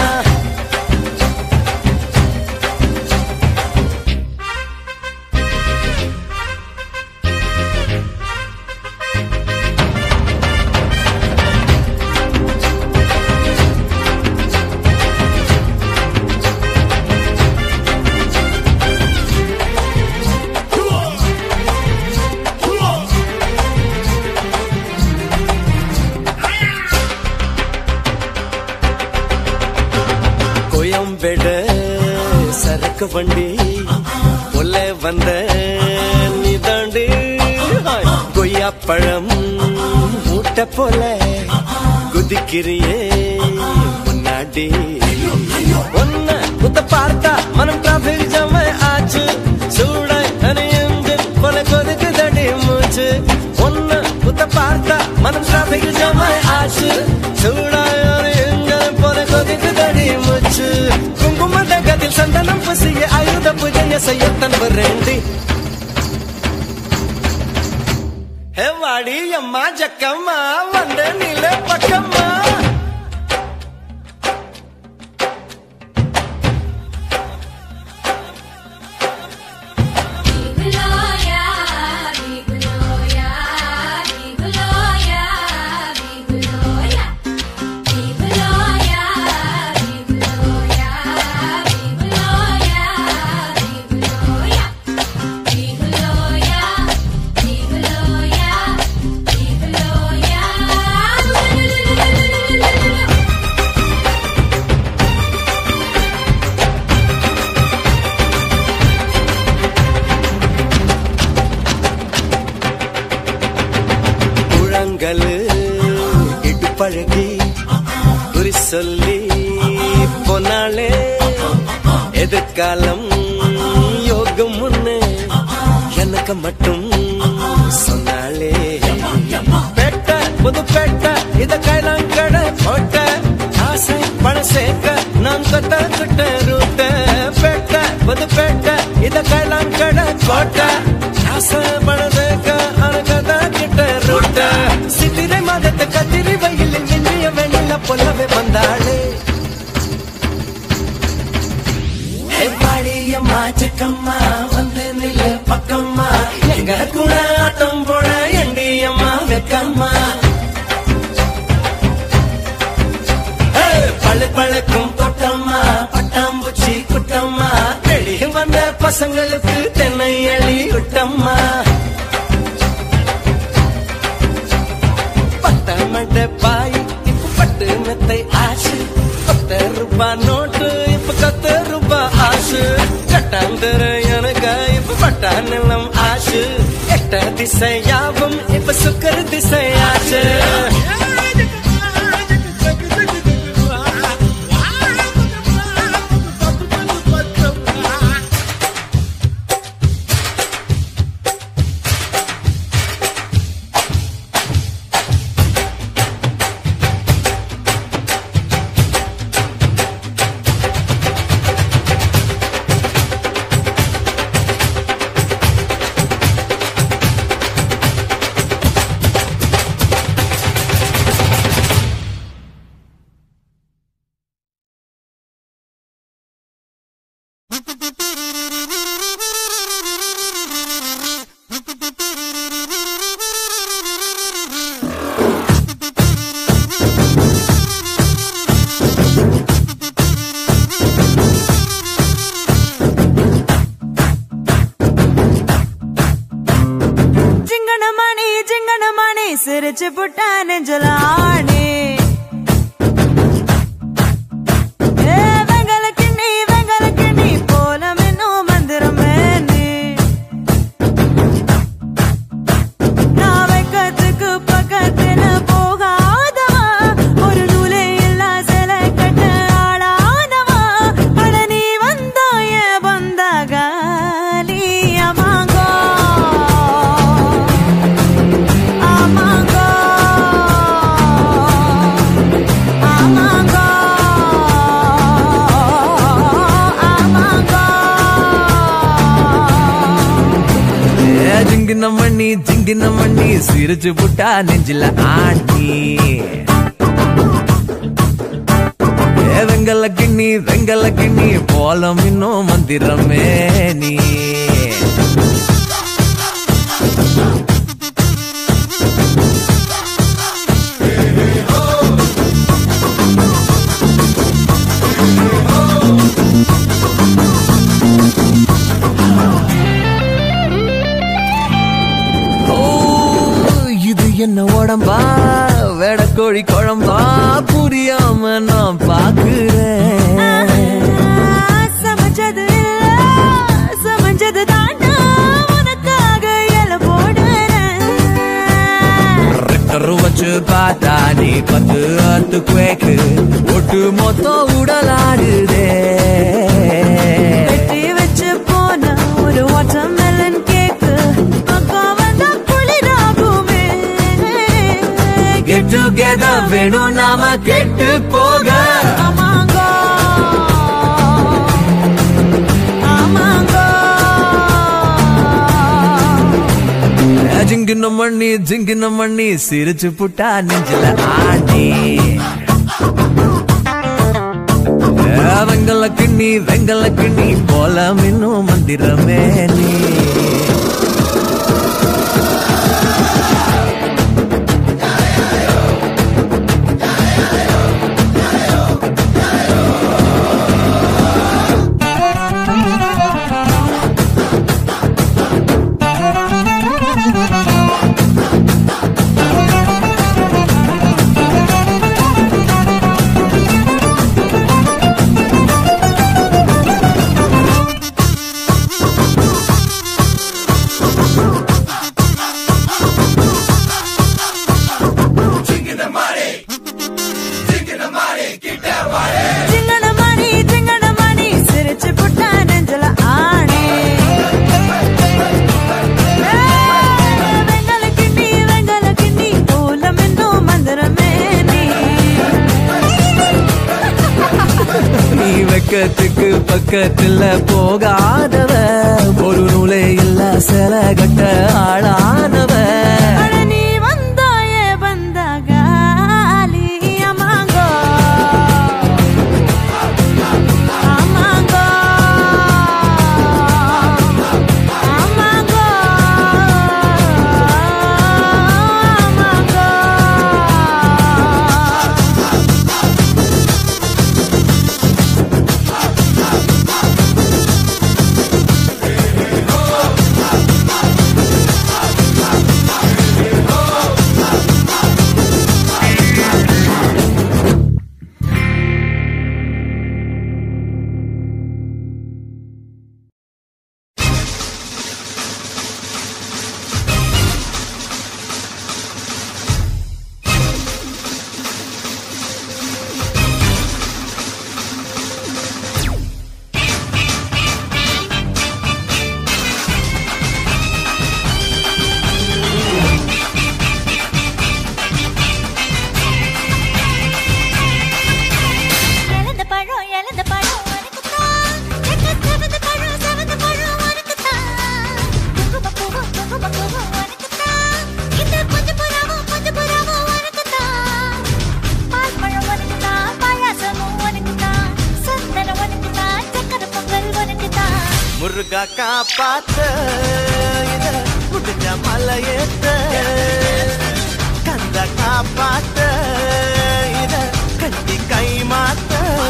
கோயம்பேடு சரக்கு வண்டி உள்ள வந்த நீதாண்டி கொய்யா பழம் மூட்டை போல குதிக்கிறியே முன்னாடி ஒன்ன குத்த பார்த்தா மனம் டிராபிக் ஜம ஆச்சு சூட அணியஞ்சல் போல கொதுக்கு தடி மூச்சு ஒன்ன குத்த பார்த்தா மனம் டிராபிக் ஜம ஆச்சு சூட அணியஞ்சல் போல கொதுக்கு தடி மூச்சு குங்கும தகத்தில் சந்தனம் புசிய ஆயுத பூஜைய செய்ய தன்புரேண்டி ஹே வாடி அம்மா ஜக்கம்மா வந்த நில பக்கம்மா Yeah. புத்தி சொல்லி போனாலே எதிர்காலம் யோகம் ஒண்ணு எனக்கு மட்டும் சொன்னாலே பேட்ட புது பேட்ட இத கைலாங்கட போட்ட ஆசை பணம் சேர்க்க நான் கத்த ரூட்ட பேட்ட புது பேட்ட இத கைலாங்கட போட்ட ஆசை பணம் சேர்க்க அனகத கிட்ட ரூட்ட சித்திரை மாதத்தை கத்திரி வயலில் நின்றிய வெண்ணில பொல்லவே வந்தாளே பாடியம்மா சிக்கம்மா வந்து நில்லு பக்கம்மா எங்க கூட ஆட்டம் போட எண்டியம்மா வெக்கம்மா பழு பழக்கும் தொட்டம்மா பட்டாம்பூச்சி குட்டம்மா வெளியே வந்த பசங்களுக்கு தென்னை எலி விட்டம்மா பட்டமட்ட பாய் இப்ப பட்டு மெத்தை ஆசு பத்து ரூபா நோட்டு இப்ப கத்து ரூபா ஆசு கட்டாந்தர எனக்கு இப்ப பட்டா நிலம் ஆசு எட்ட திசையாவும் இப்ப சுக்கர திசையாச்சு சிங்கனமணி சிங்கனமணி சிரிச்சு புட்டா நெஞ்சல ஆணி ஏ, வெங்கல கிண்ணி, வெங்கல கிண்ணி, போல மின்னும் மந்திரமே நீ. நான் வைக்கத்துக்கு பக்கத்துல போகாதவா, ஒரு நூலே இல்லா சிலை கட்ட ஆளானவா. அட நீ வந்தா என் பந்தகாலி, அமாங்கோ. அமாங்கோ. அமாங்கோ. ஏ, ஜிங்கின மண்ணி ஜிங்கின மண்ணி சிரிச்சு புட்டா நெஞ்சில ஆண்டி ஏ வெங்கல கிண்ணி வெங்கல கிண்ணி போலம் இன்னும் மந்திரமே நீ ஓ, இது என்ன உடம்பா வேடக்கோழி குழம்பா புரியாம நான் பாக்குறேன் சமைச்சது இல்ல, சமைச்சது தாண்டா உனக்காக இலை போடுறேன் ரெக்கரு வச்சு பார்த்தா நீ பத்து அத்து குவேக்கு ஒட்டு மொத்தம் உடலாடுதே வெட்டி வச்சு போன ஒரு வாட்டர்மெலன் கேக்கு அக்கா வந்தா குளிராகுமே கெட் டுகெதர் வேணும் நாம கெட்டு போக ஆமாங்கோ ஆமாங்கோ ஜிங்கின மண்ணி ஜிங்கின மண்ணி சிரிச்சு புட்டா நெஞ்சில ஆடி ஏ, வெங்கல கிண்ணி வெங்கல கிண்ணி போல இன்னும் மந்திரமே நீ சிங்கனமணி சிங்கனமணி சிரிச்சு புட்டா நெஞ்சல ஆணி வெங்கல கிண்டி வெங்கல கிண்டி பூலம் இன்னும் மந்திரமே நீ நீ வெக்கத்துக்கு பக்கத்துல போகாதவ ஒரு நூலே இல்ல சில கட்ட ஆளானவ அட நீ வந்தாயே வந்தாகாலி அமாங்கோ அமாங்கோ அமாங்கோ இழந்த பழம் இழந்த பழம் உனக்குத்தான் செவந்த பழம் செவந்த பழம் உனக்குத்தான் குங்கும பூவும் குங்கும பூவும் உனக்குத்தான் இந்த கொஞ்ச புறாவும் கொஞ்ச புறாவும் உனக்குத்தான் பால் பழம் உனக்குத்தான் பாயாசமும் உனக்குத்தான் சந்தனம் உனக்குத்தான் சக்கரை பொங்கல் உனக்குத்தான் முருகா காப்பாத்த இத முடிஞ்ச மலையேத்த கந்த காப்பாத்த இத கட்டி கை மாத்த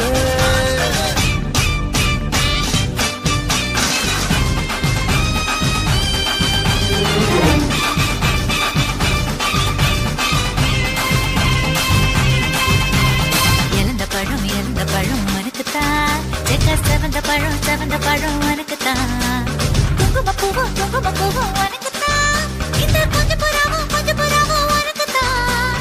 இழந்த பழம் இழந்த பழம் உனக்குத்தான் செக்க செவந்த பழம் செவந்த பழம் உனக்குத்தான் குங்கும பூவும் குங்கும பூவும் உனக்குத்தான் இந்த கொஞ்ச புறாவும் கொஞ்ச புறாவும் உனக்குத்தான்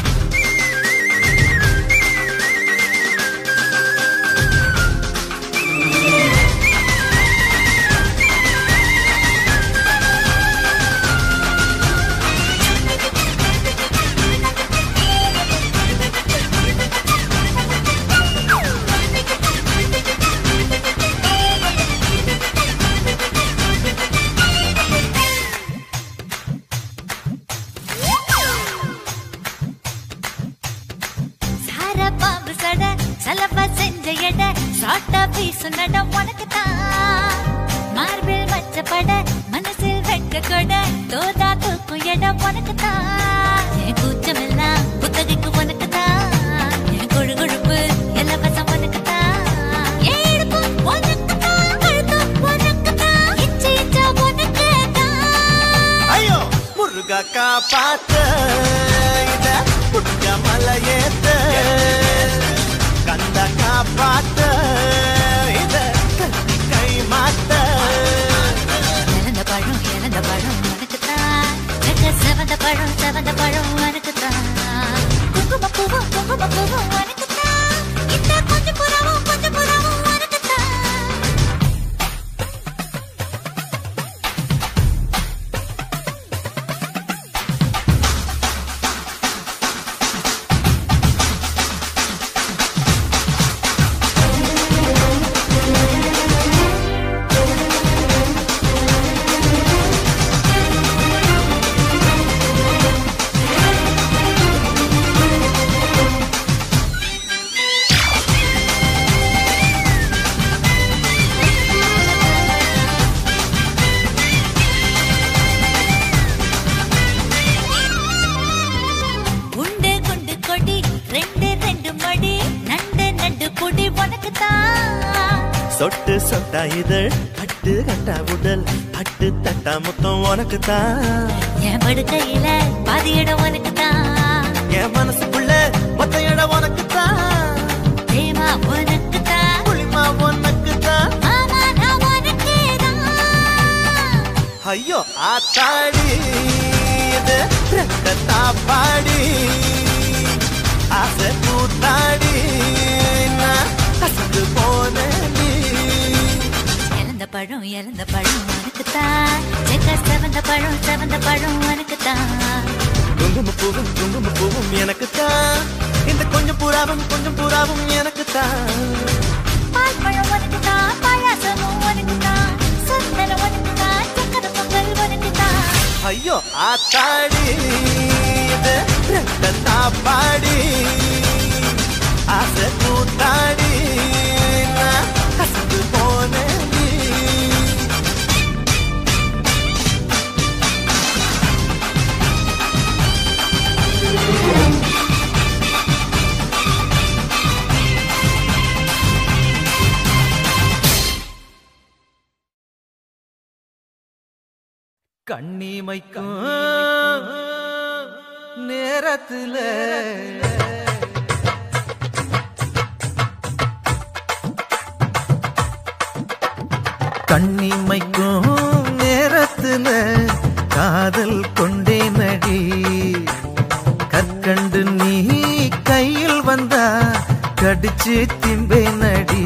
சார பாம்பு சட சலவ செஞ்ச எட சாட்டா வீசு நட உனக்குத்தான் மார்பில் மச்சப்பட மனசில் வெட்க கொட தோதா தூக்கும் இடம் உனக்குத்தான் என் கூச்சமெல்லாம் புத்தகைக்கு உனக்குத்தான் என் கொழு கொழுப்பு இலவசம் உனக்குத்தான் என் இடுப்பு உனக்குத்தான் கழுத்தும் உனக்குத்தான் இச்சை இச்சா உனக்குத்தான் ஐயோ முருகா காப்பாத்த இத முடிஞ்ச மலையேத்த கந்த காப்பாத்த இத கட்டி கை மாத்த இழந்த பழம் இழந்த பழம் உனக்குத்தான் செக்க செவந்த பழம் செவந்த பழம் உனக்குத்தான் குங்கும பூவும் குங்கும பூவும் உனக்குத்தான் இந்த கொஞ்ச புறாவும் கொஞ்ச புறாவும் உனக்குத்தான் உண்டு குண்டு கொடி ரெண்டு ரெண்டு மடி நண்டு நண்டு பொடி உனக்குத்தான் சொட்டு சொட்டா இதழ் பட்டு கட்டா உடல் பட்டு தட்டா மொத்தம் உனக்கு தான் என் படுக்கையில பாதி இடம் உனக்குத்தான் என் மனசுக்குள்ள மொத்த இடம் உனக்கு தான் பிரேமா உனக்குத்தான் புளிமா உனக்கு தான் மாமா நான் உனக்கேதான் ஐயோ ஆத்தாடி இது ரத்த தாப்பாடி ஆசை கூத்தாடி பழம் இறந்த பழம் உனக்கு தான் செக்க செவந்த பழம் செவந்த பழம் உனக்கு தான் குங்கும பூவும் குங்கும பூவும் எனக்கு தான் இந்த கொஞ்சம் புறாவும் கொஞ்சம் புறாவும் எனக்கு தான் பால் பழம் உனக்கு தான் பாயாசமும் உனக்கு தான் சந்தன உனக்கு தான் சக்கர பொங்கல் உனக்கு தான் ஐயோ ஆத்தாடி இது ரெட்ட தாப்பாடி ஆசை கூத்தாடி நான் கசந்து போனேன் கண்ணிமைக்கும் நேரத்துல கண்ணிமைக்கும் நேரத்துல காதல் கொண்டே நடி கற்கண்டு நீ கையில் வந்தா கடிச்சு திம்பே நடி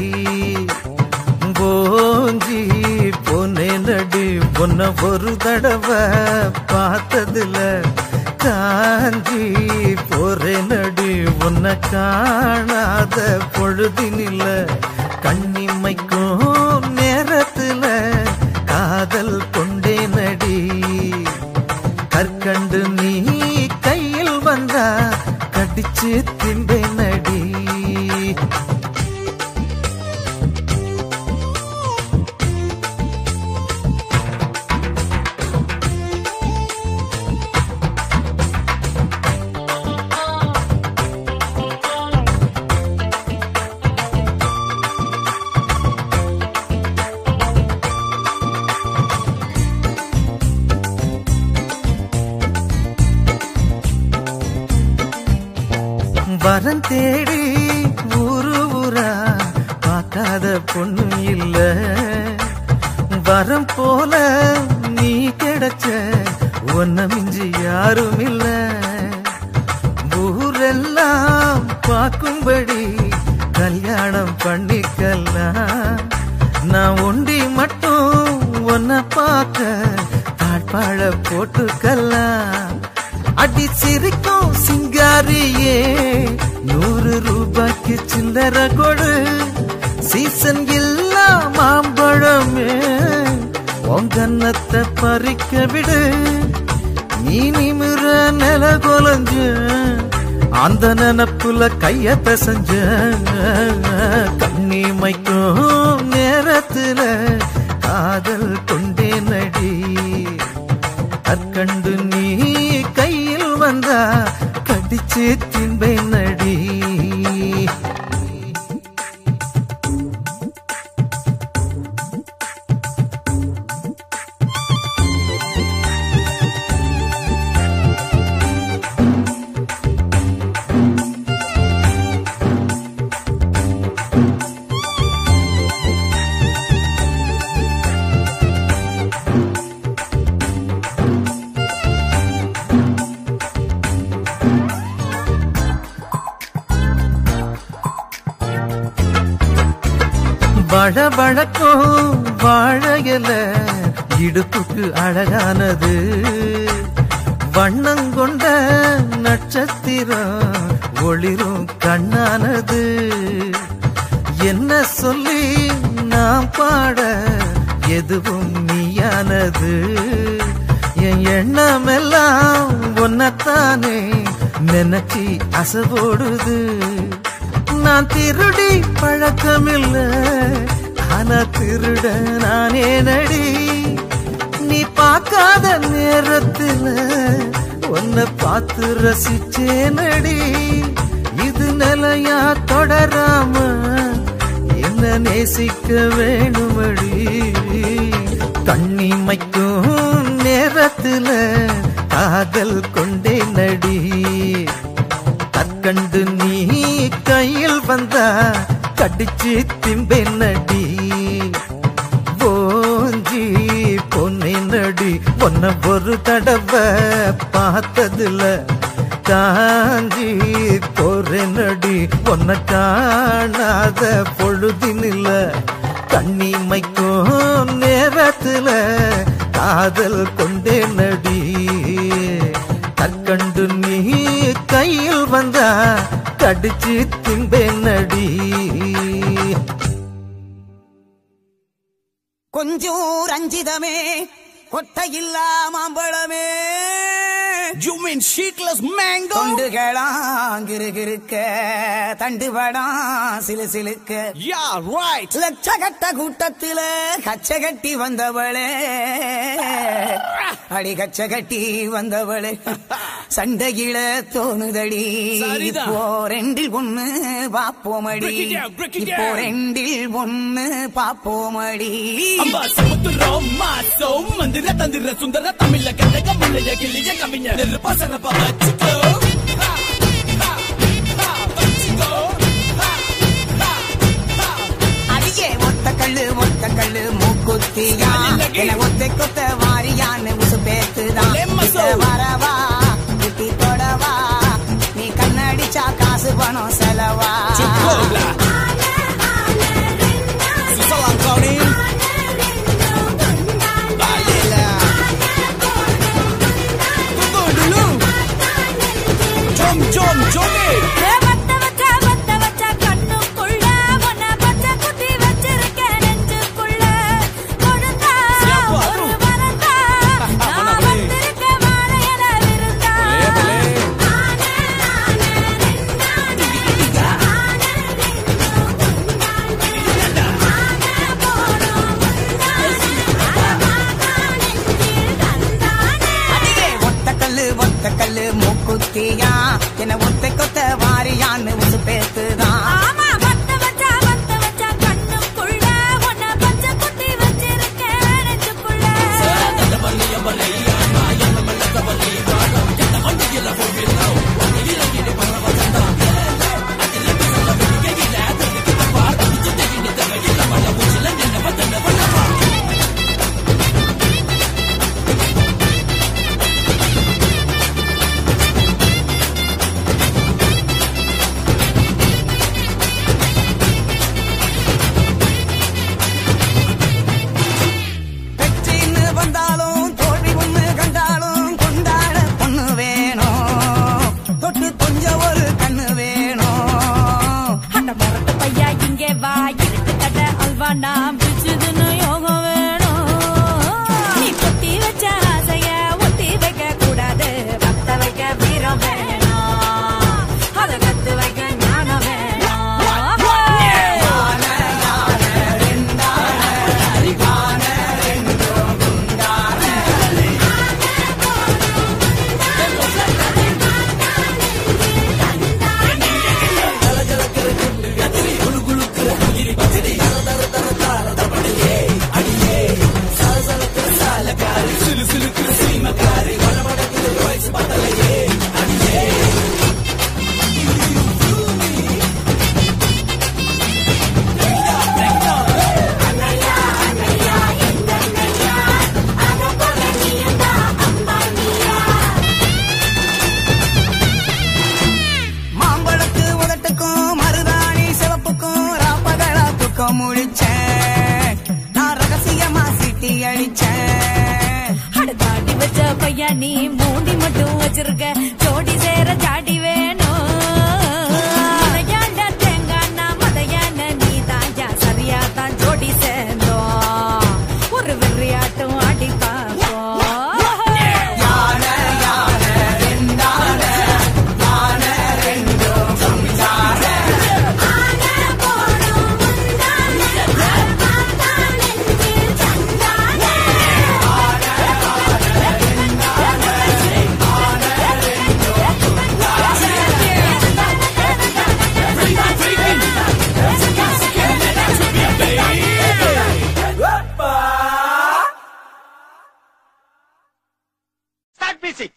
போஞ்சி பொன்னே நடி பொன்ன ஒரு தடவை பார்த்ததுல காஞ்சி போறே நடி உன்னை காணாத பொழுதினில கண்ணிமைக்கும் நேரத்துல காதல் கொண்டே நடி கற்கண்டு நீ கையில் வந்தா கடிச்சு திம்பே நடி வரம் தேடி ஊரு ஊரா பார்க்காத பொண்ணு இல்ல வரம் போல நீ கிடைச்ச ஒன்ன மிஞ்சி யாரும் இல்ல ஊரெல்லாம் பார்க்கும்படி கல்யாணம் பண்ணிக்கலாம் நான் ஒண்டி மட்டும் ஒன்ன பார்க்க தாழ்பாழ போட்டுக்கலாம் அடி சிரிக்கும் சிங்காரியே நூறு ரூபாய்க்கு சில்லற கொடு சீசன் இல்லா மாம்பழமே உங்கன்னத்தை பறிக்க விடு நீ நிமிர நில கொலஞ்ச அந்த நினப்புல கைய பிசைஞ்ச கண்ணிமைக்கும் நேரத்துல காதல் கொண்டே நடி கற்கண்டு நீ கையில் வந்தா கடிச்சு திம்பை நடி வழவழக்கும் வாழையில இடுப்புக்கு அழகானது வண்ணங்கொண்ட நட்சத்திரம் ஒளிரும் கண்ணானது என்ன சொல்லி நாம் பாட எதுவும் நீயானது என் எண்ணமெல்லாம் ஒன்னத்தானே நினைச்சி அசவோடுது நான் திருடி பழக்கமில்ல ஆனா திருட நானே நடி நீ பார்க்காத நேரத்துல உன்னை பார்த்து ரசிச்சே நடி இது நிலையா தொடராம என்ன நேசிக்க வேணுமடி கண்ணிமைக்கும் நேரத்துல காதல் கொண்டே நடி கற்கண்டு நீ கையில் வந்தா கடிச்சு திம்பே நடி போஞ்சி பொன்னை நடி பொன்ன ஒரு தடவை பார்த்ததுல காஞ்சி போற நடி பொன்ன காணாத பொழுதினில்ல கண்ணிமைக்கும் நேரத்துல காதல் கொண்டே நடி கற்கண்டு நீ கையில் வந்தா கடிச்சு திம்பேன் நடி கொஞ்சம் ரஞ்சிதமே கொட்டையில்லா மாம்பழமே You mean sheetless mango? தொண்டுகளாம் கிருகிருக்க தண்டுபடாம் சிலு சிலுக்க Yeah, right. லட்சகட்ட கூட்டத்தில கச்ச கட்டி வந்தவளே அடி கச்ச கட்டி வந்தவளே சண்டையில தோணுதடி சரிதான். இப்போ ரெண்டில் ஒண்ணு பாப்போமடி Break it down, break it இப்போ down. ரெண்டில் ஒண்ணு பாப்போமடி அம்பா சமுத்திரம் மாசம் மந்திர தந்திர சுந்தர தமிழ கண்டக முள்ளைய கிளிய கவிஞர் நெருப்பா சரப்பா வச்சுக்கோ ஹா, ஹா, ஹா, வச்சுக்கோ ஹா, ஹா, ஹா. அடியே ஒத்த கல்லு ஒத்த கல்லு மூக்குத்தியா என ஒத்தை கொத்த வாரியான்னு உசு பேத்துதான் லெம்மசோ. கிட்ட வரவா குட்டி தொடவா நீ கண்ணடிச்சா காசு பணம் செலவா Chukobla. Susalan Tony. Balela. Tunggu dulu. Jom, jom, joget. ஏ வத்த வச்ச வத்த வச்ச கண்ணுக்குள்ள உன்னை பச்சை குத்தி வச்சிருக்கேன் நெஞ்சுக்குள்ள கொடுத்தா Siapa ஒரு tu? வரந்தா நான் வந்திருக்கேன் வாழையில விருந்தா அடியே ஒத்த கல்லு ஒத்த கல்லு மூக்குத்தியா என ஒத்தை கொத்த வாரியான்னு உசு பேத்துதான் ஆமா வத்த வச்ச வத்த வச்ச கண்ணுக்குள்ள உன்னை பச்சை குத்தி வச்சிருக்கேன் நெஞ்சுக்குள்ள வெற்றின்னு வந்தாலும் தோல்வி ஒண்ணு கண்டாலும் கொண்டாட பொண்ணு வேணும் தொட்டு கொஞ்சம் ஒரு கண்ணு வேணும் அட மரட்டு பையா இங்கே வா இருட்டு கடை அல்வா நான் பிடிச்சதுன்னு யோகம் வேணும் நீ பொத்தி வச்ச ஆசைய ஒத்தி வைக்க கூடாது பத்த வைக்க வீரம் வேணும் அதை கத்து வைக்க ஞானம் வேணும் மாம்பழத்து உதட்டுக்கும் மருதாணி சிவப்புக்கும் ராப்பகலாப்புக்கும் முழிச்சேன் நான் ரகசியமா சிட்டி அடிச்சேன் அடுத்தாடி வச்ச பையா நீ மூடி மட்டும் வச்சிருக்க ஜோடி சேர ஜாடி வேணும் மதையாண்ட தேங்காண்ணா மதையான நீ தாயா சரியா தான் ஜோடி சேர்ந்தோம் ஒரு வெறியாட்டம் ஆடி பார்ப்போம் Start music.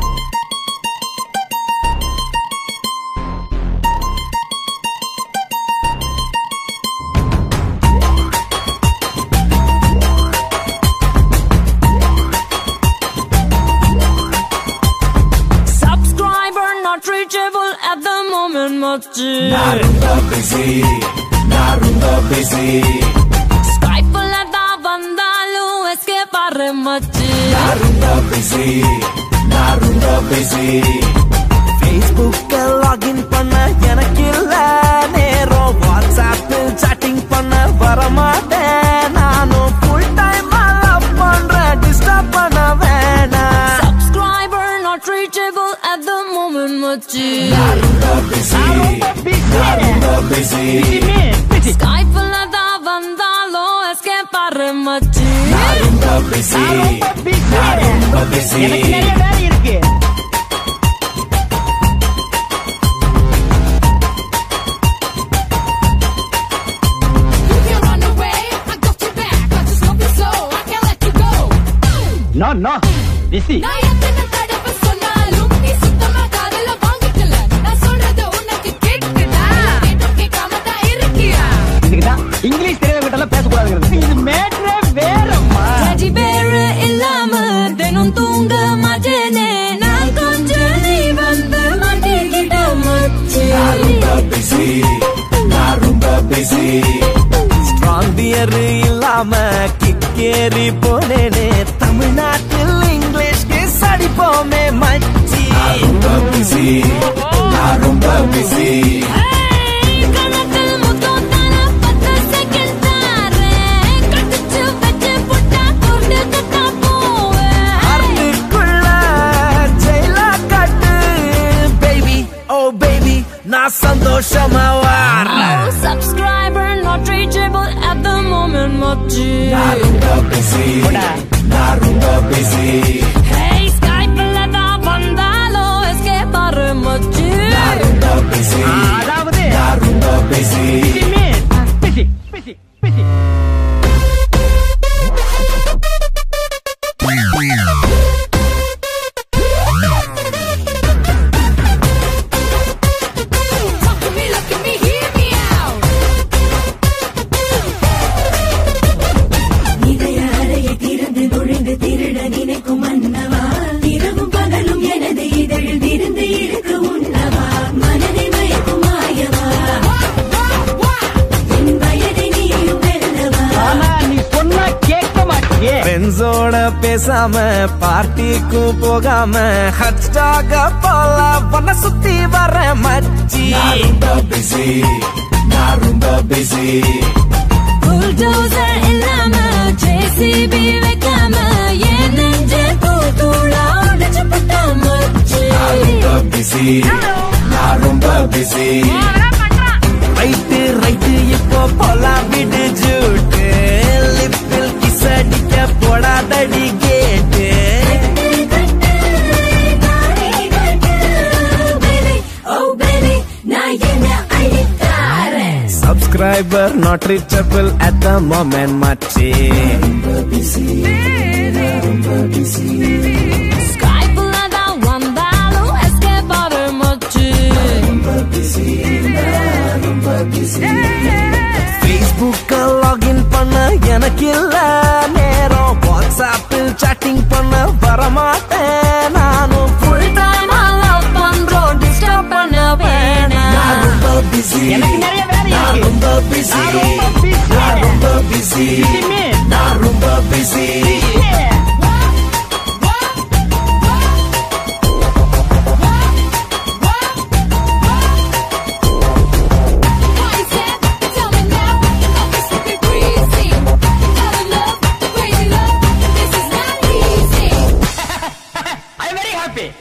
Subscriber not reachable at the moment, Mochi. busy, Narunda busy. பாரு மச்சி Facebook லாகின் பண்ண எனக்கு இல்ல நேரம் வாட்ஸ்அப்பில் சாட்டிங் பண்ண வரமாட்டேன் நானும் ஃபுல் டைம் லவ் பண்றேன் டிஸ்டர்ப் பண்ண வேணாம் Subscriber not reachable at the moment மச்சி Skype-ல தான் வந்தாலும் escape ஆறு மச்சி எனக்கு நிறைய வேலை இருக்கு நோ நோ பிஸி இதுக்குதான் இங்கிலீஷ் தெரியாதவங்க எல்லாம் பேசக்கூடாதுங்கிறது இது மேட்ரே வேறம்மா Teddy bear இல்லாம தினம் தூங்க மாட்டேனே நான் கொஞ்சம் நீ வந்து மாட்டிக்கிட்ட மச்சி ஸ்ட்ராங் பியர் இல்லாம கிக்கேறி போனேனே தமிழ்நாட்டில் இங்கிலீஷ்க்கு சடிப்போமே மச்சி ஏய், கணக்கில் முத்தம் தான பத்து second தாரேன். கடிச்சு வச்சு புட்டா கொண்டுக்குத்தான் போவேன். அதுக்குள்ள ஜெயிலா கட்டு பேபி ஓ பேபி நான் சந்தோஷமா வாரேன் Oh, subscriber not reachable at the moment, மச்சி. Hey, Skype-ல தான் வந்தாலும் escape ஆறு மச்சி. அதாவது பிஸி பிஸி பிஸி பிஸி ஆனா நீ சொன்னா கேட்க மாட்டியே ஃப்ரெண்ட்ஸோட பேசாம பார்ட்டிக்கும் போகாம ஹட்ஸ்டாக போல பண்ண சுத்தி வர மச்சி Bulldozer இல்லாம JCB வைக்காம என் நெஞ்சு தூளா உடைச்சு போட்ட மச்சி. ரைட்டு ரைட்டு இப்போ போலாம் விடு ஜூட்டு லிப்பில் கிஸ் அடிக்க போடாதடி கேட்டு Oh baby, நான் என்ன அழித்தாரேன். Subscriber not reachable at the moment மச்சி Skype-ல தான் வந்தாலும் escape ஆறு மச்சி. Facebook லாகின் பண்ண எனக்கு இல்ல நேரம் வாட்ஸ்அப்பில் சாட்டிங் பண்ண வரமாட்டேன் நானும் Full time ஆ love பண்றோம், disturb பண்ண வேணாம். எனக்கு நிறைய வேலை இருக்கு நான் ரொம்ப பிஸி I'm very happy.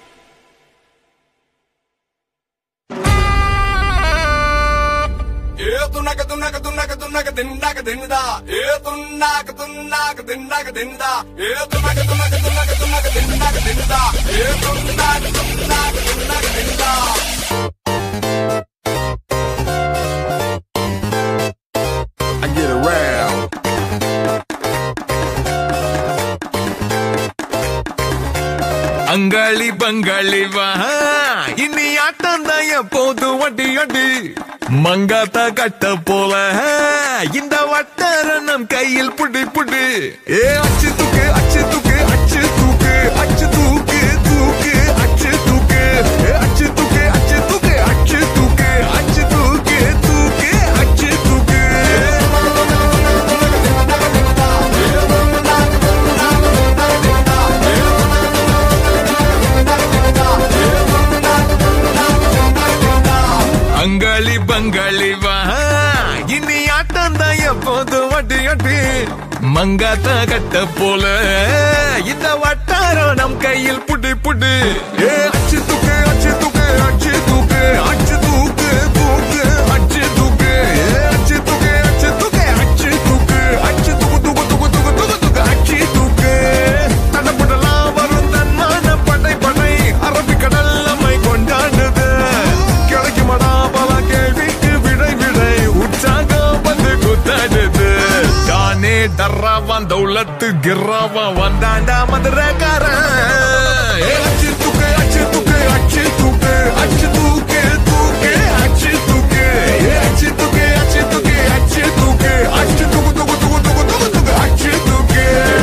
ఏ తున్నక తున్నక తున్నక తున్నక తిన్నాక తిన్నదా ఏ తున్నాక తున్నాక తిన్నాక తిన్నదా ఏ తున్నక తున్నక తున్నక తున్నక తిన్నాక తిన్నదా ఏ తున్నాక తున్నాక తిన్నాక తిన్నదా I get around. அங்காளி பங்காளி வா இனி ஆட்டம் தான் எப்போது வட்டி அடி மங்காத்தா கட்ட போல இந்த வட்டாரணம் கையில் புடி புடி ஏ அச்சு தூக்கு அச்சு தூக்கு அச்சு தூக்கு அச்சு தூக்கு தூக்கு அச்சு தூக்கு ஏ, அச்சு தூக்கு அச்சு தூக்கு அச்சு தூக்கு அச்சு தூக்கு தூக்கு அச்சு தூக்கு பங்காளி வா இனி ஆட்டம் தான் எப்போது வட்டி வட்டி மங்காத்த கட்ட போல இந்த வட்டாரம் நம் கையில் புடி புடி ஏ அச்சு தூக்கு அச்சு தூக்கு அச்சு தூக்கு அச்சு தூக்கு தூக்கு அச்சு தூக்கு ஏ அச்சு தூக்கு அச்சு தூக்கு அச்சு தூக்கு அச்சு தூக்கு தூக்கு தூக்கு தூக்கு தூக்கு தூக்கு அச்சு தூக்கு தடப்படலாம் வரும் தன்மான படை படை அரபிக்கடல் நம்மை கொண்டாடுது கிடைக்குமடா பல கேள்விக்கு விடை விடை உற்சாகம் வந்து குத்தாடுது தானே டர்ராவான் தௌலத்து கிர்ராவா வந்தாண்டா மதுரக்காரன் ஏ, அச்சு தூக்கு அச்சு தூக்கு அச்சு தூக்கு அச்சு தூக்கு தூக்கு அச்சு தூக்கு ஏ, அச்சு தூக்கு அச்சு தூக்கு அச்சு தூக்கு அச்சு தூக்கு தூக்கு தூக்கு தூக்கு தூக்கு தூக்கு அச்சு தூக்கு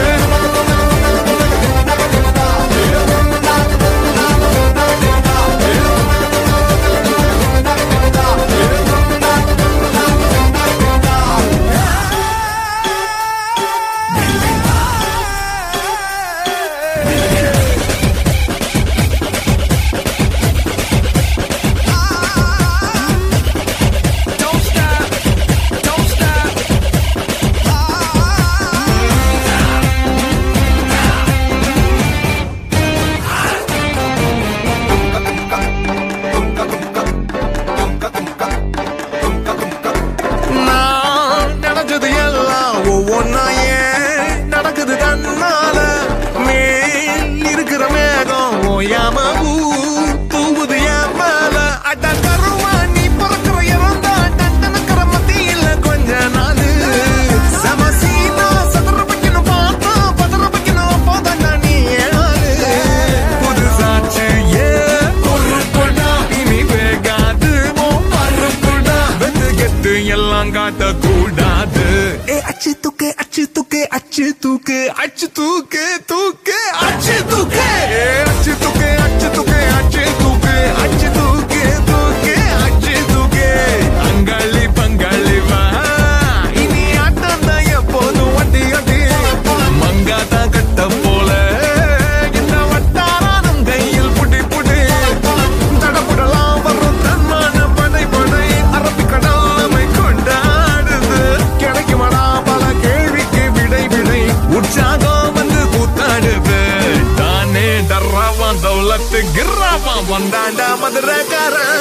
நான் நினைச்சது எல்லாம் ஒவ்வொன்னா ஏன் நடக்குது தன்னால மேல் இருக்கிற மேகம் ஓயாம ஊ தூவுது என் மேல அட கருவா நீ பிறக்கிற இறந்தா டண்டனக்கிற மத்தியில கொஞ்ச நாள் சமசீனா சதுர வைக்கணும் பார்த்தா பதற வைக்கணும் போதண்டா நீ ஏழு புதுசாச்சு ஏ பொறுப்புடா இனி வேகாது ஓ மறுப்புடா வெந்து கெட்டு எல்லாம் காட்ட கூடாது ஏ அச்சு தூக்கு அச்சு தூக்கு அச்சு தூக்கு அச்சு தூக்கு தூக்கு அச்சு தூக்கு ஏ அச்சு தூக்கு அச்சு தூக்கு அச்சு தூக்கு அச்சு தூக்கு தூக்கு அச்சு தூக்கு அங்காளி பங்காளி வா இனி ஆட்டம் தான் எப்போதும் வண்டி வண்டி மங்காத்தா கட்ட போல இந்த வட்டாரம் கையில் புடி புடி தடப்படலாம் வரும் தன்மான படை படை அரபிக்கடல் நம்மை கொண்டாடுது கிடைக்குமடா பல கேள்விக்கு விடை விடை உற்சாகம் வந்து கூத்தாடுது தானே டர்ராவான் தௌலத்து கிர்ராவான் வந்தாண்டா மதுரக்காரன்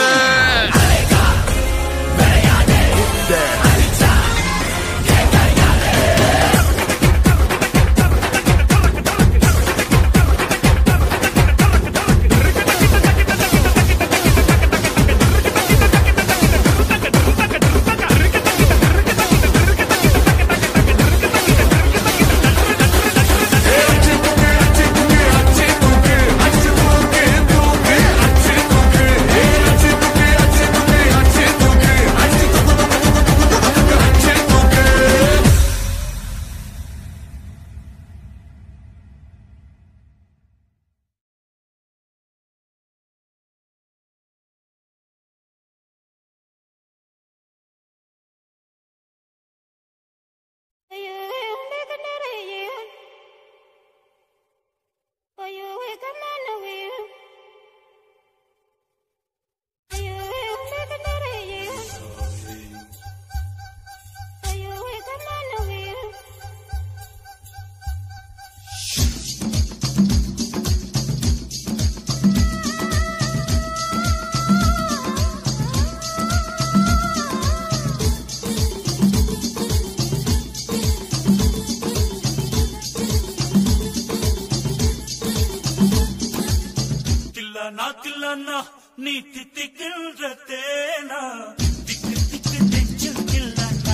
தில்லானா தில்லானா நீ தித்திக்கின்ற தேனா திக்கு திக்கு நெஞ்சில் தில்லானா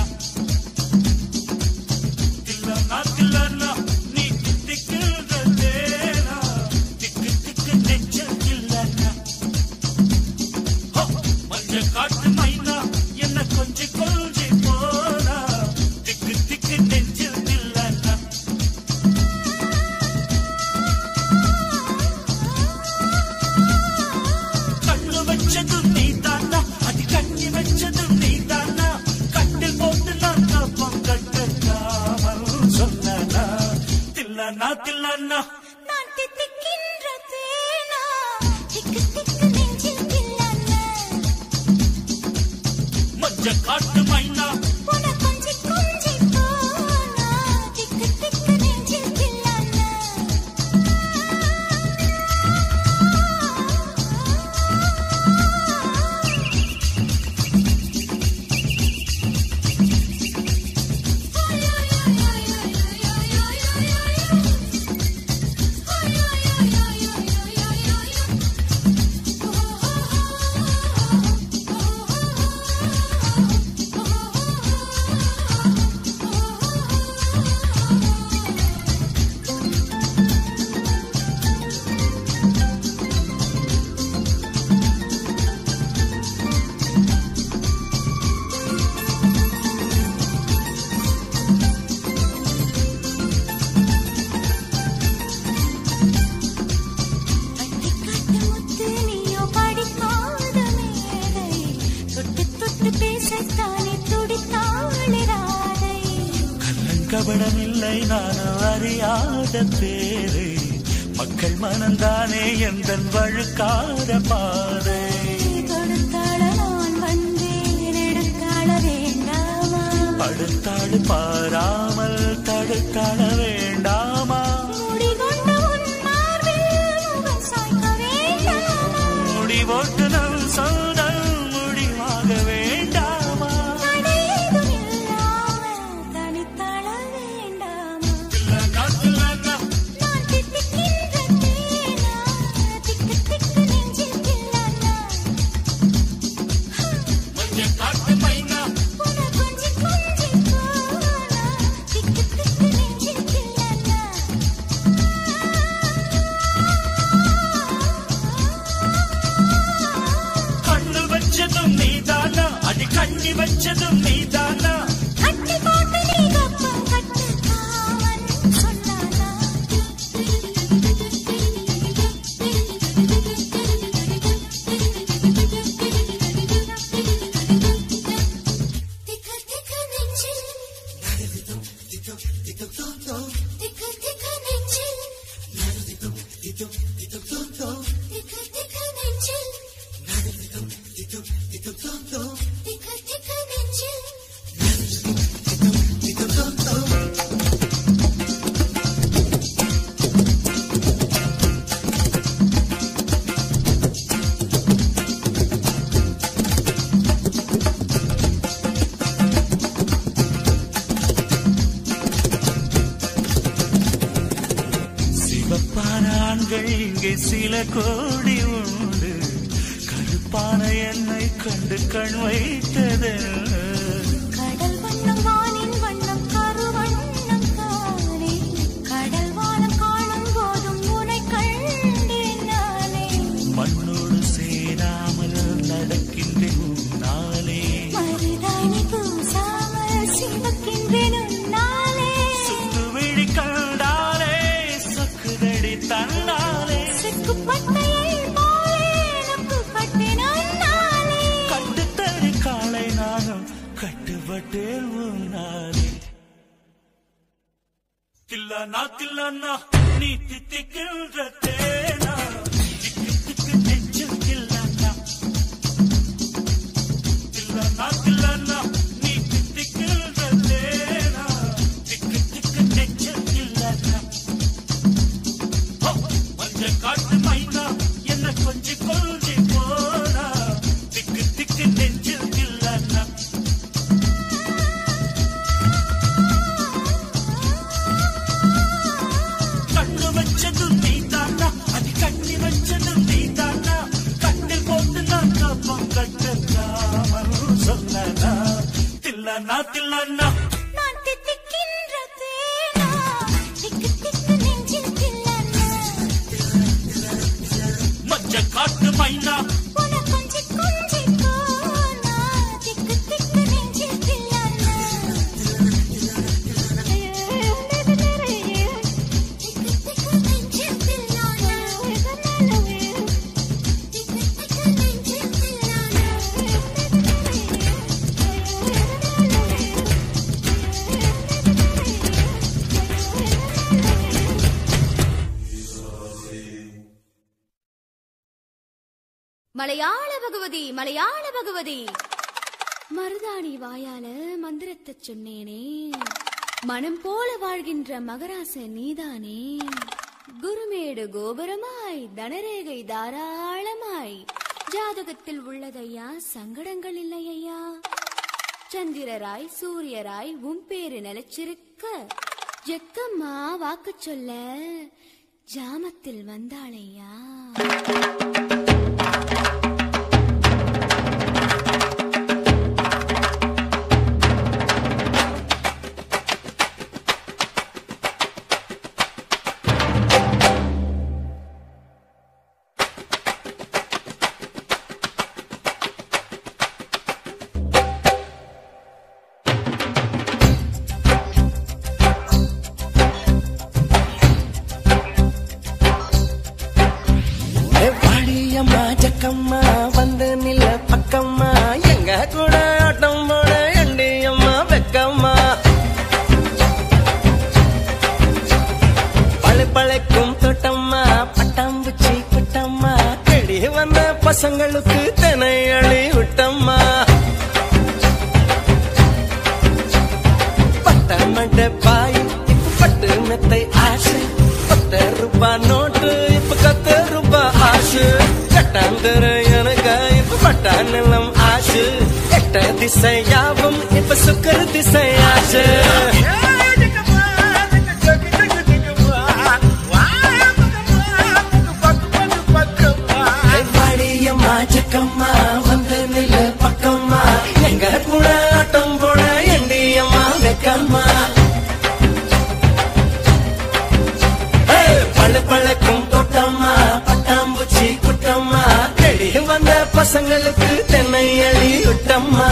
தில்லானா தில்லானா நீ தித்திக்கின்ற தேனா திக்கு திக்கு நெஞ்சில் தில்லானா ஹோ, மஞ்ச காட்டு மைனா என்ன கொஞ்சி கொஞ்சி போனா திக்கு திக்கு நெஞ்சில் தில்லானா கண்ணு வச்சதும் நீ தானா அது கண்ணி வச்சதும் நீ தானா கட்டில் போட்டு நான் காப்பம் கட்டாமல் சொன்னா தில்லானா தில்லானா நான் தித்திக்கின்ற தேனா திக்கு திக்கு நெஞ்சில் தில்லானா மஞ்ச காட்டு மைனா கபடமில்லை நான் அறியாத பேரை மக்கள் மனந்தானே எந்த வழுக்காத பாதை அடுத்தாடு பாராமல் தடுத்தாட வேண்டாமா முடி போட்டு நம் சொந்தம் முடிவாக வேண்டாமா கண்ணு வச்சதும் நீதானா அடி கண்ணி வச்சதும் நீதானா சிவப்பான ஆண்கள் இங்கே சில கோடி உண்டு கருப்பான என்னை கண்டு கண் வைத்தது கடல் வண்ணம் வானின் வண்ணம் கருவண்ணம் தானே கடல் வானம் காணும் போதும் உனை கண்டேன் நானே மண்ணோடு சேராமல் நடக்கின்றேன் நாளே மருதாணி பூசாமல் சிவக்கின்றேன் உன்னாலே சுத்து விழி கண்டாலே சக்குதடி தன்னாலே சிக்குப்பட்டையை போலே நொக்குப்பட்டேன் உன்னாலே கட்டுத்தறி காலை நானும் கட்டுப்பட்டேன் உன்னாலே தில்லானா தில்லானா நீ தித்திக்கின்ற தேனா திக்கு திக்கு நெஞ்சில் தில்லானா தில்லானா தில்லானா நீ தித்திக்கின்ற தேனா திக்கு திக்கு நெஞ்சில் தில்லானா ஓ, மஞ்சள் காட்டு மைனா என்ன கொஞ்சி கொஞ்சி போனா திக்கு திக்கு நெஞ்சில் தில்லானா கண்ணு வச்சதும் நீதானா அது கண்ணி வச்சதும் நீதானா கண்ணில் போட்டு நான் காப்பம் கட்டக்காமல் சொன்னா தில்லானா தில்லானா நான் தித்திக்கின்ற தேனா திக்கு திக்கு நெஞ்சில் தில்லானா மஞ்ச காட்டு மைனா உன கொஞ்சி கொஞ்சி போனா திக்கு திக்கு நெஞ்சில் தில்லானா மலையாள பகவதி மலையாள பகவதி மருதாணி வாயால மந்திரத்தை சொன்னேனே மனம் போல வாழ்கின்ற மகராச நீதானே குருமேடு கோபுரமாய் தனரேகை தாராளமாய் ஜாதகத்தில் உள்ளதையா சங்கடங்கள் இல்லையா சந்திரராய் சூரியராய் உன் பேரு நிலைச்சிருக்க ஜெக்கம்மா வாக்கு சொல்ல ஜாமத்தில் வந்தாளையா வாடியம்மா ஜக்கம்மா வந்து நில பக்கம்மா எங்க கூட ஆட்டம் போட எண்டியம்மா வெக்கம்மா பழு பழைக்கும் தோட்டம்மா பட்டாம்பூச்சி குட்டம்மா கெடி வந்த பசங்களுக்கு தினை அழி விட்டம்மா பட்ட மண்ட பாய் இப்ப பட்டு மெத்தை ஆசை பத்து ரூபா நோட்டு இப்ப கத்து ரூபா ஆசு கட்டாந்தர எனக்கு இப்ப பட்டா நிலம் ஆசு எட்ட திசை யாவும் இப்ப சுக்கர திசை ஆசு வாடியம்மா ஜக்கம்மா வந்து நில பக்கம்மா எங்க கூட ஆட்டம் போட எண்டியம்மா வெக்கம்மா ஏய், பழு பழக்கும் தோட்டம்மா பட்டாம்பூச்சி குட்டம்மா தேடி வந்த பசங்களுக்கு தென்னை அழி விட்டம்மா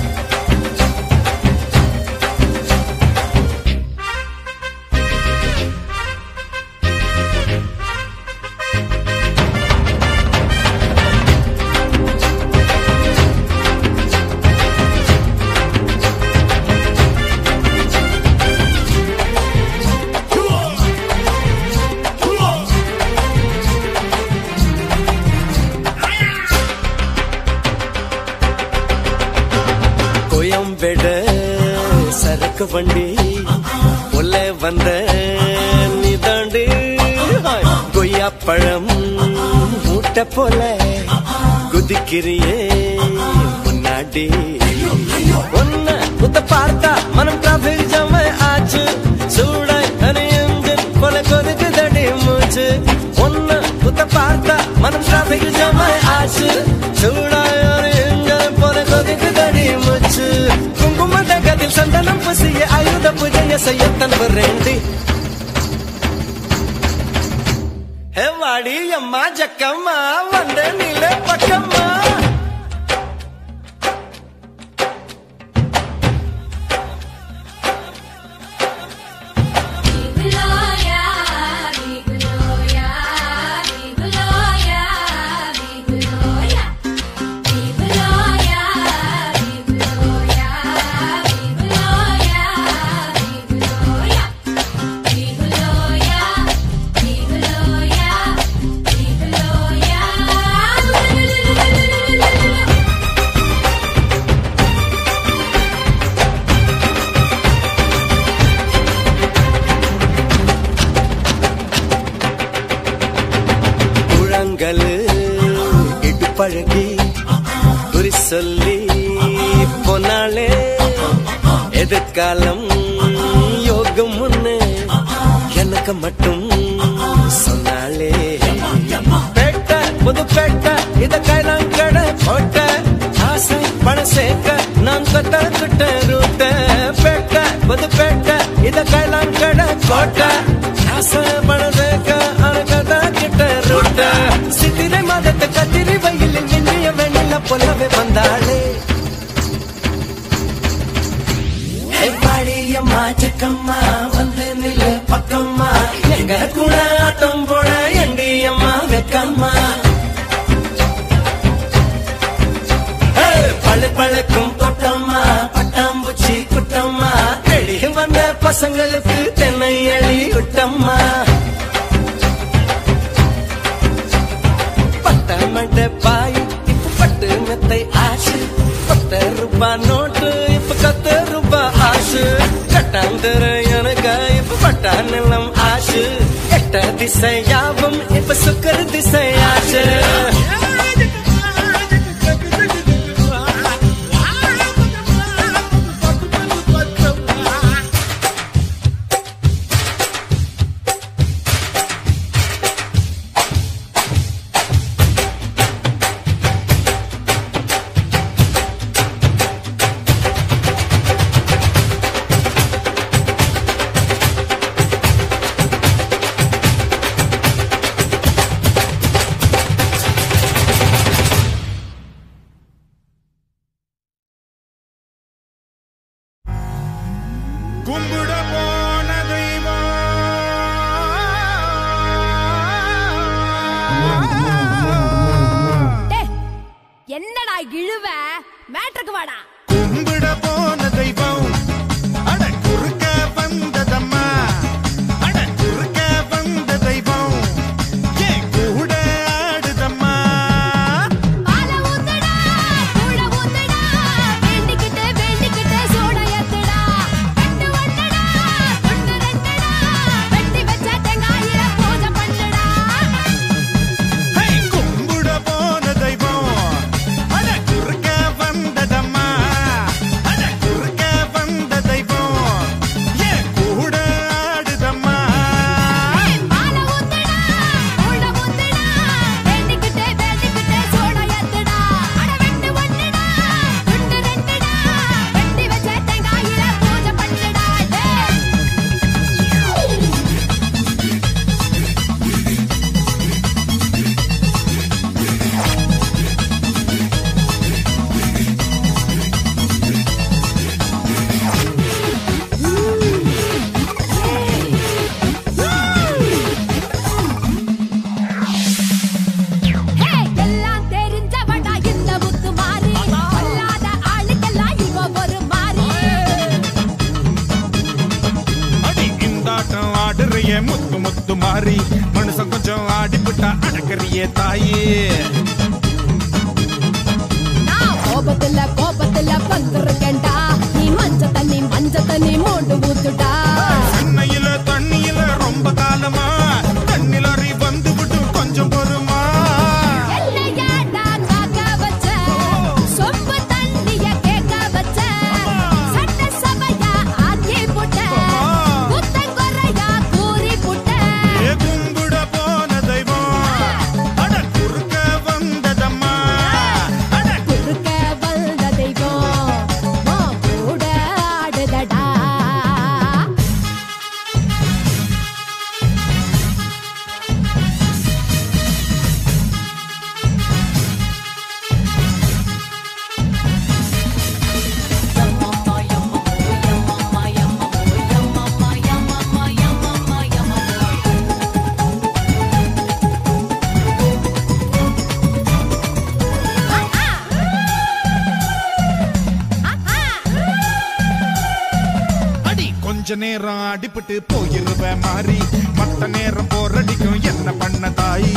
கோயம்பேடு சரக்கு வண்டி உள்ள வந்த நிதாண்டு கொய்யா பழம் மூட்டை போல குதிக்கிறியே முன்னாடி ஒன்ன புத்த பார்த்தா மனம் டிராபிக் ஜாம ஆச்சு சூடாய் தனி என்ஜின் போல கொதிக்குதடி மூச்சு ஒன்ன புத்த பார்த்தா மனம் டிராபிக் ஜாம ஆச்சு சூடாய் ஒரு என்ஜின் போல கொதிக்குதடி மூச்சு குங்கும தகத்தில் சந்தனம் பசிய ஆயுத பூஜைய செய்ய தன்புரேண்டி ஹே வாடி அம்மா ஜக்கம்மா வந்த நில பக்கம்மா குழங்கல் இடுப்பழகி குறி சொல்லி போனாலே எதிர்காலம் யோகம் ஒண்ணு எனக்கு மட்டும் சொன்னாலே பேட்ட புது பேட்ட இத கைலாம் கடை போட்ட ஆசை பணம் சேர்க்க நான் கத்த ரூட்ட பேட்ட புது பேட்ட இத கைலாம் கடை போட்ட ஆசை பணம் சேர்க்க அனகதா கிட்ட ரூட்ட சித்திரை மாதத்து கத்திரி வயலில் மின்னிய வெண்ணில பொல்லவே வந்தாளே பாடியம்மா சிக்கம்மா வந்து நில பக்கம்மா எங்க கூட ஆட்டம் போட எண்டியம்மா வெக்கம்மா ஏய், பழு பழுக்கும் தோட்டம்மா பட்டாம்பூச்சி குட்டம்மா தேடி வந்த பசங்களுக்கு தென்னை அழி விட்டம்மா பட்ட மண்ட பாய் இப்ப பட்டு மெத்தை ஆசு பத்து ரூபாய் ரூபாய் நோட்டு இப்ப கத்து ரூபாய் ஆசு கட்டாந்தர எனக்கு இப்ப பட்டா நிலம் ஆசு எட்ட திசையாவும் இப்ப சுக்கர் திசையாச்சு கும்பிட போன டேய், என்னடா இழுவ மேட்ருக்கு வாடா கும்பிட போன தெய்வம் அட குறுக்க வந்ததம்மா அட குறுக்க வந்த தெய்வம் ஏன் கூட ஆடுதம்மா பால ஊத்துடா கூழ ஊத்துடா வேண்டிக்கிட்டு வேண்டிக்கிட்டு சோட ஏத்துடா வெட்டு ஒண்ணுடா துண்டு ரெண்டுடா வெட்டி வச்ச தேங்காயில பூஜை பண்ணுடா ஹே, கும்பிட போன தெய்வம் அட குறுக்க வந்ததம்மா அட குறுக்க வந்த தெய்வம் ஏன் கூட ஆடுதம்மா பால ஊத்துடா கூழ ஊத்துடா வேண்டிக்கிட்டு வேண்டிக்கிட்டு சோட ஏத்துடா அட வெட்டு ஒண்ணுடா துண்டு ரெண்டுடா வெட்டி வச்ச தேங்காயில பூஜை பண்ணுடா டேய் ஹே எல்லாம் தெரிஞ்சவடா இந்த முத்து மாறி அல்லாத ஆளுக்கெல்லாம் இவ ஒரு மாறி அடி இந்தாட்டம் ஆடுறிய முத்து முத்து மாறி மனுஷன் கொஞ்சம் ஆடிப்புட்டா அடக்கறியே தாயே நான் கோபத்துல கோபத்துல வந்திருக்கேன்டா நீ மஞ்ச தண்ணி மஞ்ச தண்ணி மோண்டு ஊத்துடா சென்னையில தண்ணியில ரொம்ப காலமா தண்ணில அறி வந்து விட்டு கொஞ்சம் பொறுமா என்னையாடா காக்க வச்ச சொம்பு தண்ணிய கேட்க வச்ச சட்ட சபையா ஆக்கி புட்ட குத்தம் குறையா கூறி புட்ட ஏ கும்பிட போன தெய்வம் அட குறுக்க வந்ததம்மா அட குறுக்க வந்த தெய்வம் உன் கூட ஆடுதடா அடி கொஞ்ச நேரம் அடிபட்டு போயிருவ மாறி மத்த நேரம் போரடிக்கும் என்ன பண்ண தாயி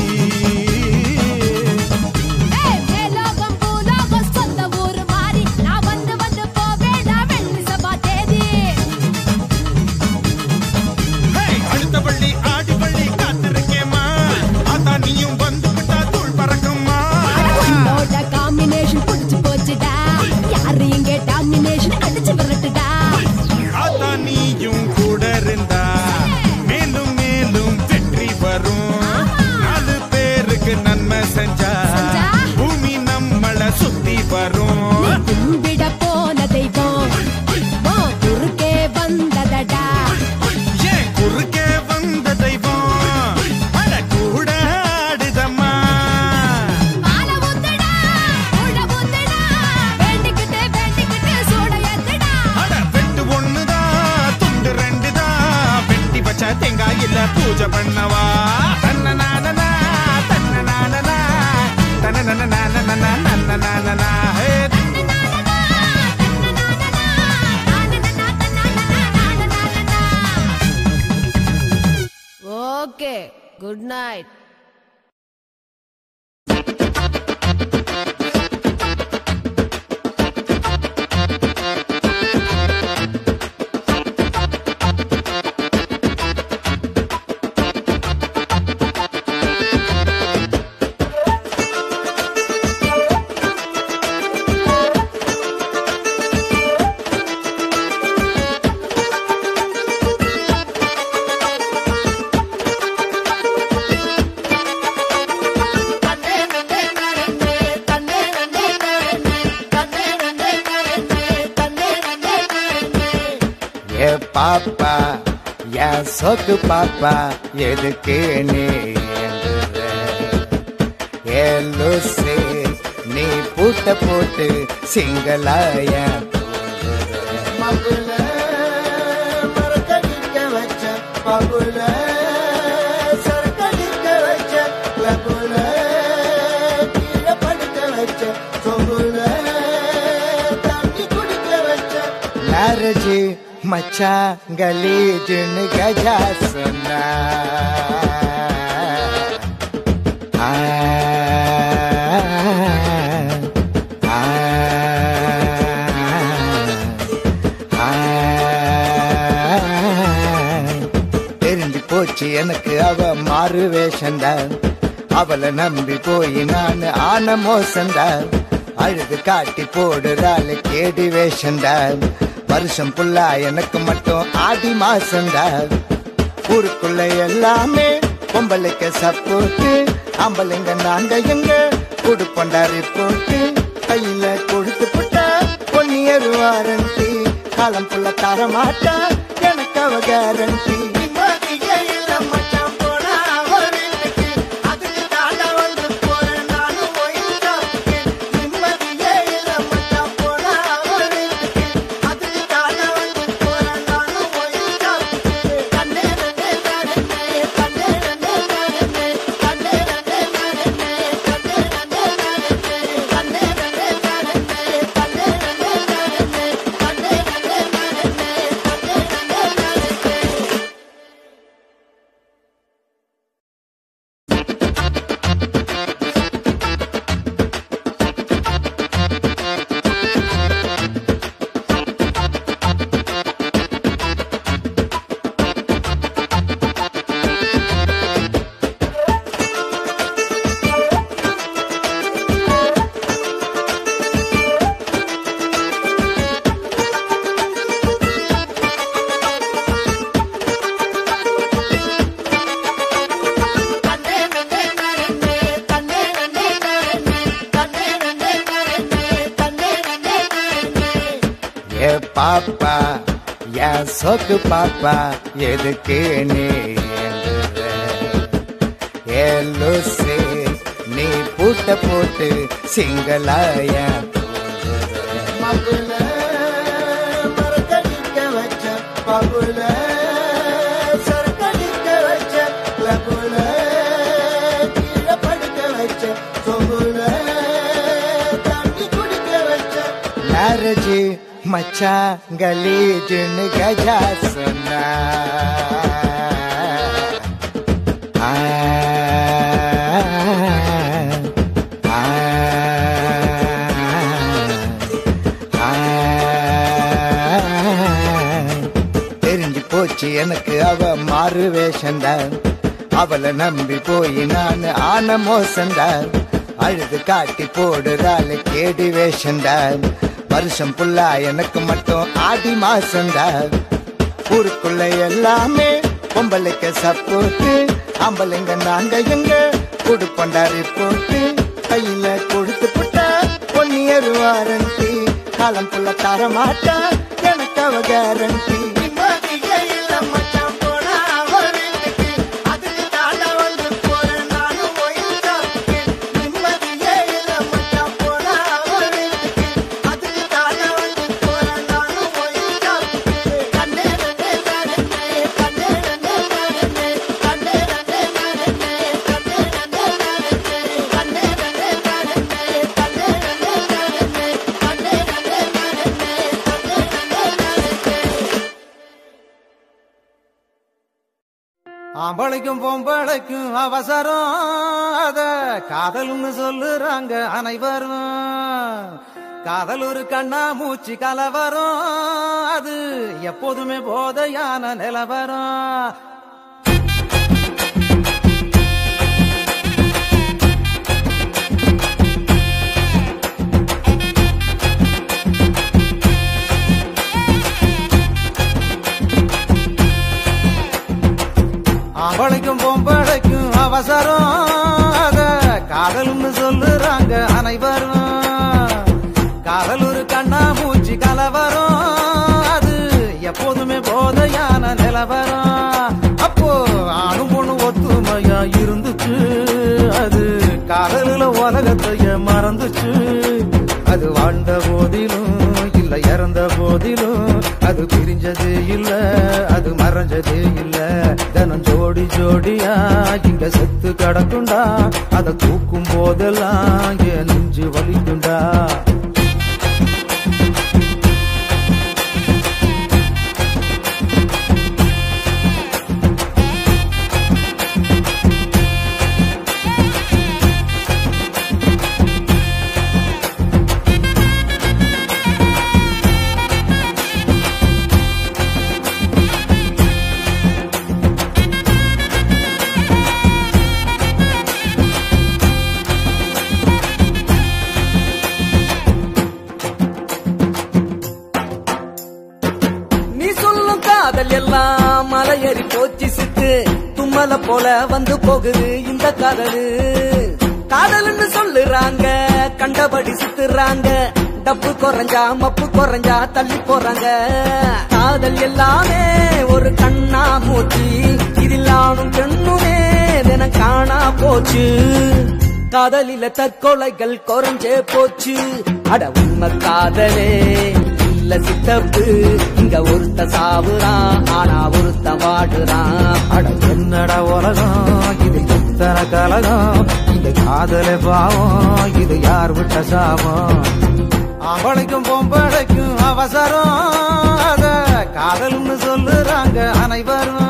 ஏய், மேலோகம் பூலோகம் சொந்த ஊரு மாறி நான் வந்து வந்து போவேடா வெள்ளி சபா தேதி ஹே, அடுத்த பள்ளி ஆடி பள்ளி காத்திருக்கேம்மா அதான் நீயும் வந்து விட்டா தூள் பறக்குமா உன்னோட காம்பினேஷன் புடிச்சு போச்சுடா யாரு இங்க டாமினேஷன் அடிச்சு விரட்டுடா அதான் நீயும் கூட இருந்தா மேலும் மேலும் வெற்றி வரும் நாலு பேருக்கு நன்மை செஞ்சா பூமி நம்மள சுத்தி வரும் கும்பிட போன தெய்வம் உன் குறுக்கே வந்ததடா ஏன் குறுக்கே வந்த தெய்வம் அட கூட ஆடுதம்மா மாலை ஊத்துடா கூழ ஊத்துடா வேண்டிக்கிட்டு வேண்டிக்கிட்டு சூட ஏத்துடா அட வெட்டு ஒண்ணுதான் துண்டு ரெண்டுதான் வெட்டி வச்ச தேங்காயில பூஜை பண்ணவா தன்ன நானனா தன்ன நானனா தன்ன நானனா நன்ன நானனா ஹே ஓகே குட் நைட் பாப்பா என் சொக்கு பாப்பா எதுக்கு நீ ஏ லூசு நீ பூட்ட போட்டு சிங்களாய மகுல மரக்கடிக்க வச்ச பகுல சரக்கடிக்க வச்ச லகுல கீழே படுக்க வச்ச சொகுல தண்ணி குடிக்க வச்ச மேரேஜ் மச்சான் கலீஜுன்னு கஜா சொன்னா ஆ, ஆ, ஆ, தெரிஞ்சு போச்சு எனக்கு அவ மாறு வேஷந்தான் அவளை நம்பி போய் நான் ஆன மோசந்தான் அழுது காட்டி போடுறாள் கேடி வேஷந்தான் வருஷம் புல்லா எனக்கு மட்டும் ஆடி மாசந்தான் ஊருக்குள்ள எல்லாமே பொம்பளைக்கு சப்போட்டு ஆம்பளைங்க நாங்க எங்க குடுப்பண்டாரி போட்டு கையில கொடுத்து புட்டா பொன்னியர் வாரண்டி காலம் புள்ள தர மாட்டா எனக்கு அவ கேரண்டி ஏ பாப்பா என் சொக்கு பாப்பா எதுக்கு நீ ஏங்குற? ஏ லூசு நீ பூட்ட போட்டு சிங்களாய மகுல மரக்கடிக்க வச்ச பகுல சரக்கடிக்க வச்ச லகுல கீழே படுக்க வச்ச சொகுல தண்ணி குடிக்க வச்ச மேரேஜ் மச்சான் கலீஜுன்னு கஜா சொன்னா ஆ, ஆ, ஆ, தெரிஞ்சு போச்சு எனக்கு அவ மாறு வேஷந்தான் அவளை நம்பி போய் நான் ஆன மோசந்தான் அழுது காட்டி போடுறாள் கேடி வேஷந்தான் வருஷம் புல்லா எனக்கு மட்டும் ஆடி மாசந்தான் ஊருக்குள்ள எல்லாமே பொம்பளைக்கு சப்போட்டு ஆம்பளைங்க நாங்க எங்க குடுப்பண்டாரி போட்டு கையில கொடுத்து புட்டா பொன்னியர் வாரண்டி காலம் புள்ள தர மாட்டா எனக்கு அவ கேரண்டி ஆம்பளைக்கும் பொம்பளைக்கும் அவசரம் அத காதல்னு சொல்லுறாங்க அனைவரும் காதல் ஒரு கண்ணா மூச்சு கலவரம் அது எப்போதுமே போதையான நிலவரம் ஆம்பளைக்கும் பொம்பளைக்கும் அவசரம் அத காதல்னு சொல்லுறாங்க அனைவரும் காதல் ஒரு கண்ணா மூச்சு கலவரம் அது எப்போதுமே போதை காதலில உலகத்தைய மறந்துச்சு அது வாழ்ந்த போதிலும் இல்ல இறந்த போதிலும் அது பிரிஞ்சதே இல்ல அது மறைஞ்சதே இல்ல தினம் ஜோடி ஜோடியா இங்க செத்து கிடக்குண்டா அதை தூக்கும் போதெல்லாம் என் நெஞ்சு வலிக்குண்டா நீ சொல்லும் காதல் எல்லாம் மலையேறி போச்சு சித்து தும்மல போல வந்து போகுது இந்த காதலு காதல்னு சொல்லுறாங்க கண்டபடி சுத்துறாங்க டப்பு குறைஞ்சா மப்பு குறைஞ்சா தள்ளி போறாங்க காதல் எல்லாமே ஒரு கண்ணா மூச்சு இதில் ஆணும் பெண்ணுமே தினம் காணா போச்சு காதலில தற்கொலைகள் குறைஞ்சே போச்சு அட உண்மை காதலே இல்ல சித்தப்பு இங்க ஒருத்த சாவுறான் ஆனா ஒருத்த வாடுறான் அட என்னடா உலகம் இது எத்தனை கலகம் இந்த காதலே பாவம் இது யார் விட்ட சாபம் ஆம்பளைக்கும் பொம்பளைக்கும் அவசரம் அத காதல்னு சொல்லுறாங்க அனைவரும்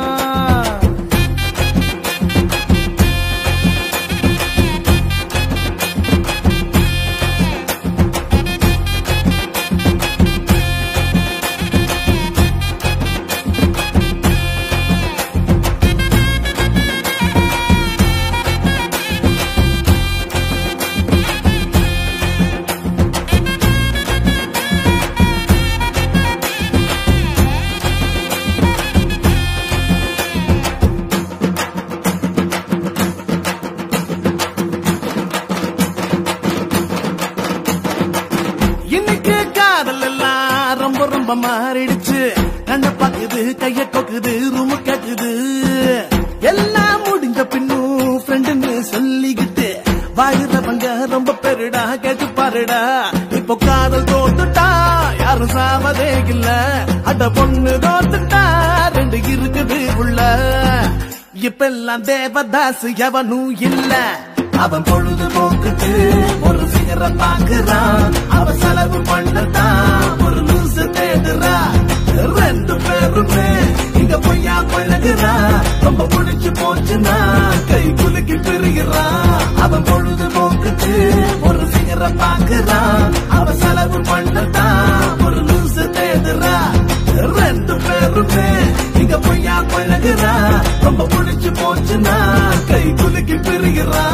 இன்னைக்கு காதல் எல்லாம் ரொம்ப ரொம்ப மாறிடுச்சு கண்ண பாக்குது கைய கொக்குது ரூமு கேக்குது எல்லாம் முடிஞ்ச பின்னும் ஃப்ரெண்டுன்னு சொல்லிக்கிட்டு வாழுறவங்க ரொம்ப பெருடா கேட்டு பாருடா இப்போ காதல் தோத்துட்டா யாரும் சாவதே இல்ல அட பொண்ணு தோத்துட்டா ரெண்டு இருக்குது உள்ள இப்பெல்லாம் தேவதாஸ் எவனும் இல்ல அவன் பொழுது போக்குட்டு ஒரு சிகர பாக்குறான் அவன் செலவு பண்ணதான் ஒரு லூசு தேடுறா ரெண்டு பேருமே இங்க பொய்யா பழகுறா ரொம்ப பிடிச்சு போச்சுன்னா கை குலுக்கி பெறுகிறா அவன் பொழுது போக்குட்டு ஒரு சிகர பாக்குறான் அவன் செலவு பண்ணதான் ஒரு லூசு தேடுறா ரெண்டு பேருமே இங்க பொய்யா பழகுறா ரொம்ப பிடிச்சு போச்சுன்னா கை குலுக்கி பெறுகிறா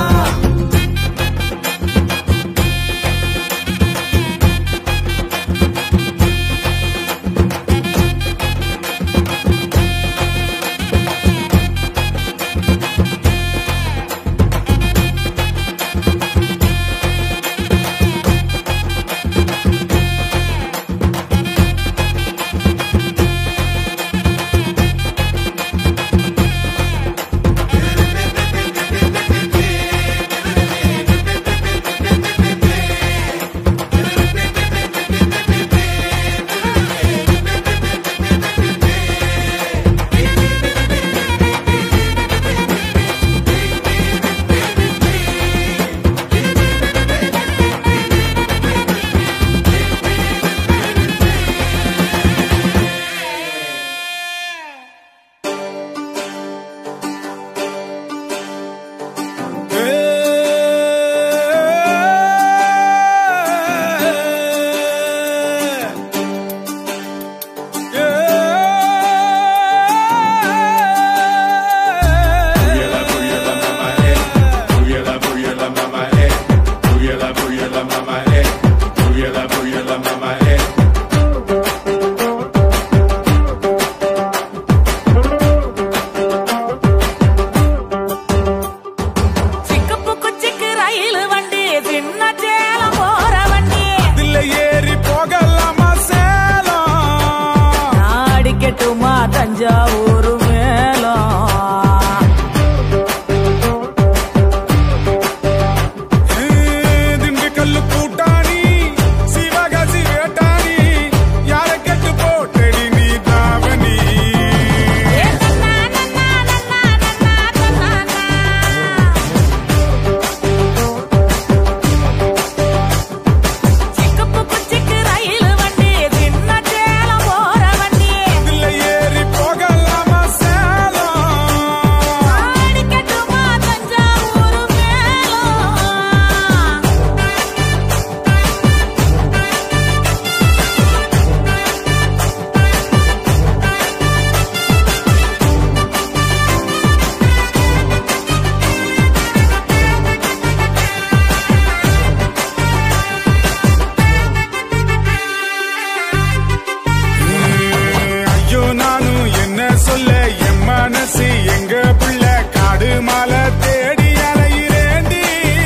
காசு எங்க புள்ள காடு மலை தேடி அலையிறேண்டி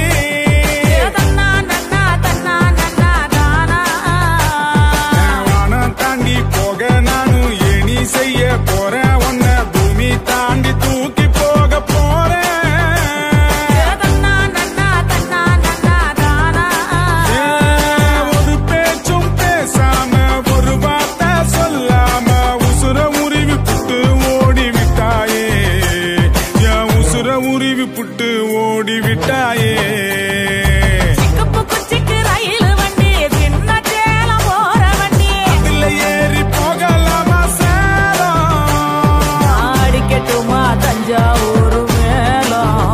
வானம் தாண்டி போக நானும் ஏணி செய்ய போறேன் உன்ன பூமி தாண்டி தூக்கி போக போறேன் ஏன் ஒரு பேச்சும் பேசாம ஒரு வார்த்தை சொல்லாம உசுர உருவி புட்டு ஓடி விட்டாயே என் உசுர உருவி புட்டு ஓடி விட்டாயே அதுல ஏறி போகலாமா சேலம் அடிக்கட்டுமா தஞ்சாவூர் மேலம்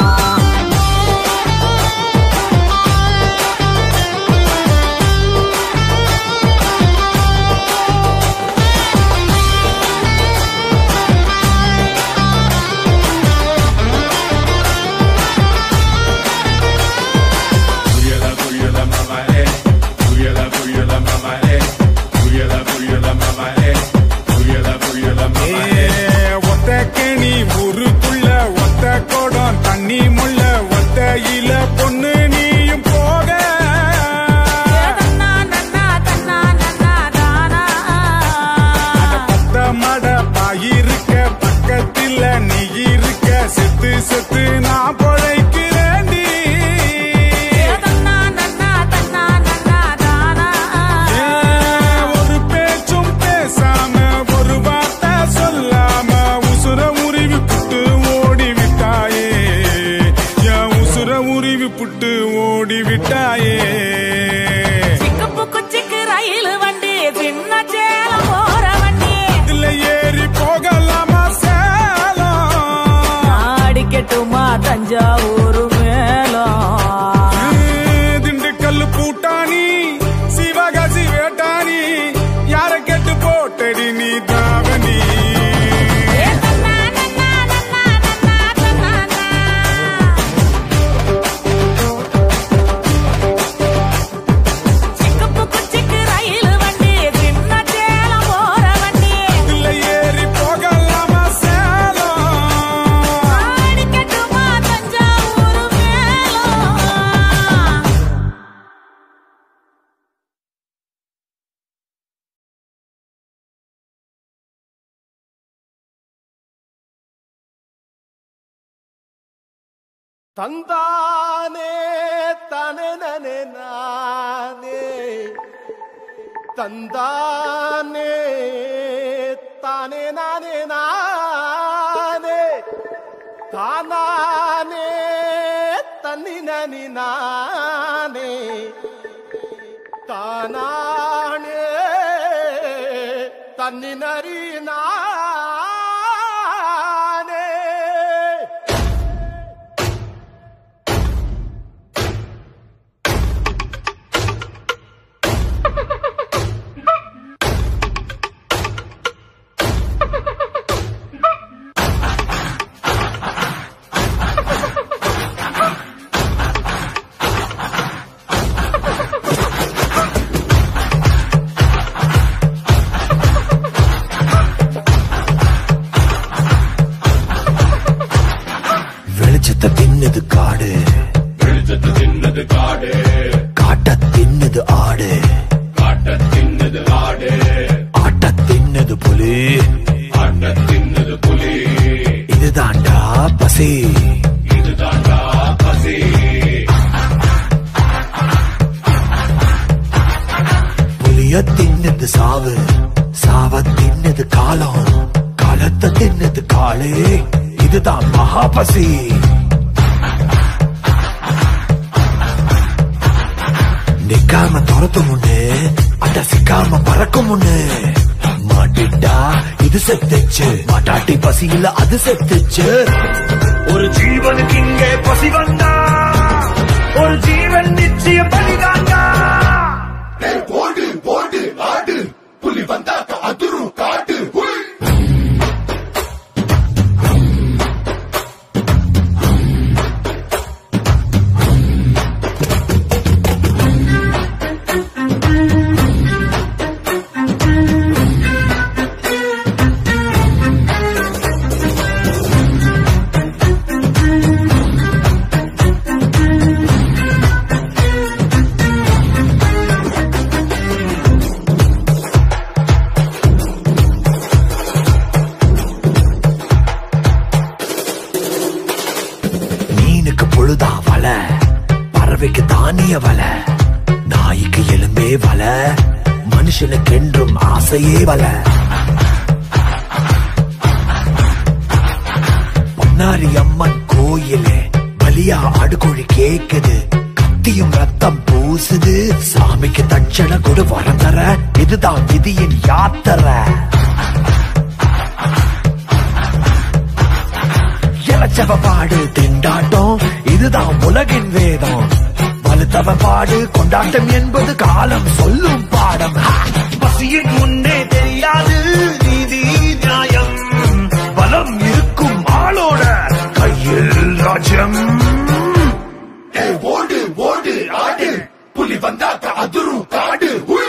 Puyala, puyala, mama, eh. Puyala, puyala, mama, eh. Puyala, puyala, mama, eh. Puyala, puyala, mama, eh. ஏ, ஒத்த கேணி ஊருக்குள்ள ஒத்த குடம் தண்ணி முள்ள ஒத்தையில பொண்ணு நீயும் போக அட பத்த மட பாயிருக்க பக்கத்துல நீ இருக்க செத்து செத்து நான் பொழைக்கிறேன்டி ஏன் ஒரு பேச்சும் பேசாம ஒரு வார்த்தை சொல்லாம உசுர உருவி புட்டு ஓடி விட்டாயே என் உசுர உருவி புட்டு ஓடி விட்டாயே குச்சிக்கு ரயில் வண்டி சின்ன சேலம் போற வண்டி இதுல ஏறி போகலாமா சேலம் அடிக்கட்டுமா தஞ்சாவூர் மேலம் திண்டுக்கல் பூட்டானி சிவகாசி வேட்டானி யார கெட்டு போட்டடி நீ தாவணி குச்சிக்கு ரயில் வண்டி சின்ன சேலம் போற வண்டி இதுல ஏறி போகலாமா சேலம் அடிக்கட்டுமா தஞ்சாவூர் மேலம் தந்தானே தனே நனே நானே தந்தானே தானே நானே நானே தானானே தன்னி நனி நானே தானானே தன்னி நரி நானே வெளிச்சத்தை தின்னது காடு வெளிச்சத்தை தின்னது காடு காட்ட தின்னது ஆடு காட்ட தின்னது ஆடு ஆட்ட தின்னது புலி ஆட்ட தின்னது புலி இதுதாண்டா பசி இதுதாண்டா பசி புலிய தின்னது சாவு சாவ தின்னது காலம் காலத்தை தின்னது காளே இதுதான் மகாபசி நிக்காம துரத்தும் முன்னு அட சிக்காம பறக்கும் முன்னு மாட்டிட்டா இது செத்துச்சு மாட்டாட்டி பசியில அது செத்துச்சு ஒரு ஜீவனுக்கு இங்கே பசி வந்தா ஒரு ஜீவன் நிச்சய பலிதாண்டா போடு போடு ஆடு புலி வந்தா அதிரும் காட்டு ஹுய். ஆசையே வல பொன்னாரி அம்மன் கோயிலே பலியா அடுகுழி கேக்குது கத்தியும் ரத்தம் பூசுது சாமிக்கு தட்சணை கொடு வரம் தர இதுதான் விதியின் யாத்திரை இளச்சவ பாடு திண்டாட்டம் இதுதான் உலகின் வேதம் வலுத்தவ பாடு கொண்டாட்டம் என்பது காலம் சொல்லும் பாடம் ஹா! பசியின் முன்னே தெரியாது நீதி நியாயம் பலம் இருக்கும் ஆளோட கையில் ராஜ்யம் ஏய் ஓடு ஓடு ஆடு புலி வந்தாக்க அதிரும் காடு உய்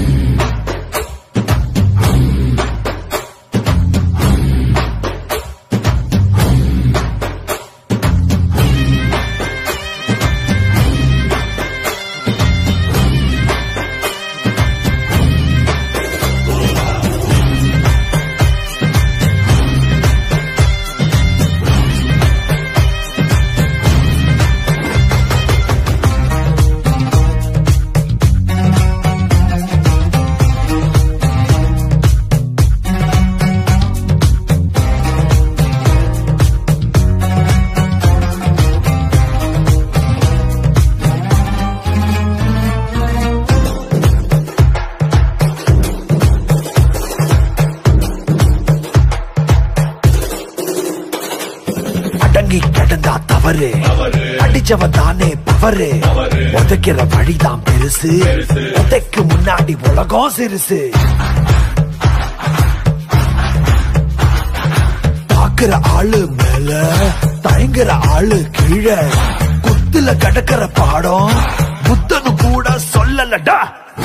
அடங்கி கிடந்தா தவறு அடிச்சவன் தானே பவரு உதைக்கிற வழிதான் பெருசு உதைக்கு முன்னாடி உலகம் சிறுசு பாக்குற ஆளு மேல தயங்குற ஆளு கீழே குத்துல கடக்கிற பாடம் புத்தனு கூட சொல்லலடா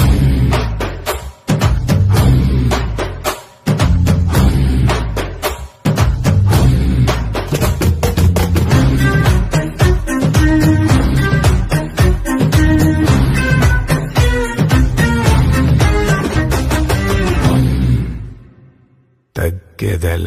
தக்கதல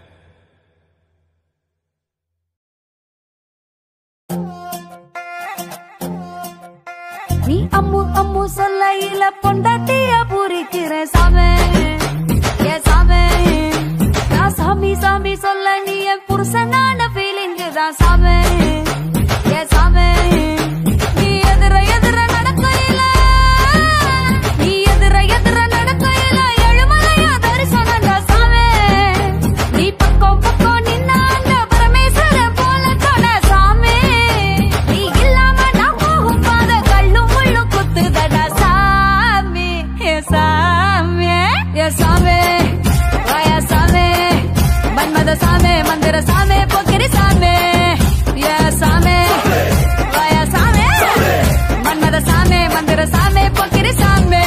நீ அம்மு அம்மு சொல்லையில பொண்டாட்டிய பூரிக்கிற சாமே ஏ சாமே நான் சாமி சாமி சொல்ல நீ என் புருஷனான ஃபீலிங்கு தான் சாமே ஏ சாமே நீ எதிர எதிர நடக்கையில நீ எதிர எதிர நடக்கையில எழுமலையா தரிசனம் தான் சாமே நீ பக்கம் பக்கம் நின்னா அந்த பரமேஸ்வரன் போல தொட சாமே நீ இல்லாம நான் போகும் பாத கல்லும் முள்ளும் குத்துதடா சாமி ஏ சாமி ஏ சாமி வாயா சாமி மன்மத சாமி மந்திர சாமி பொக்கிரி சாமி ஏ சாமி வாயா சாமி மன்மத சாமி மந்திர சாமி பொக்கிரி சாமி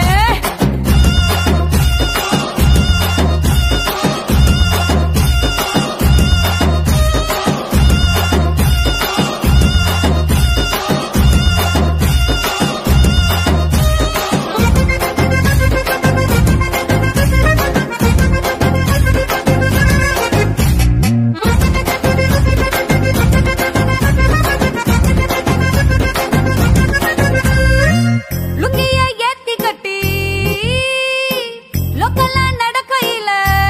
லுங்கிய ஏத்தி கட்டி லோக்கல்ல நடக்கையில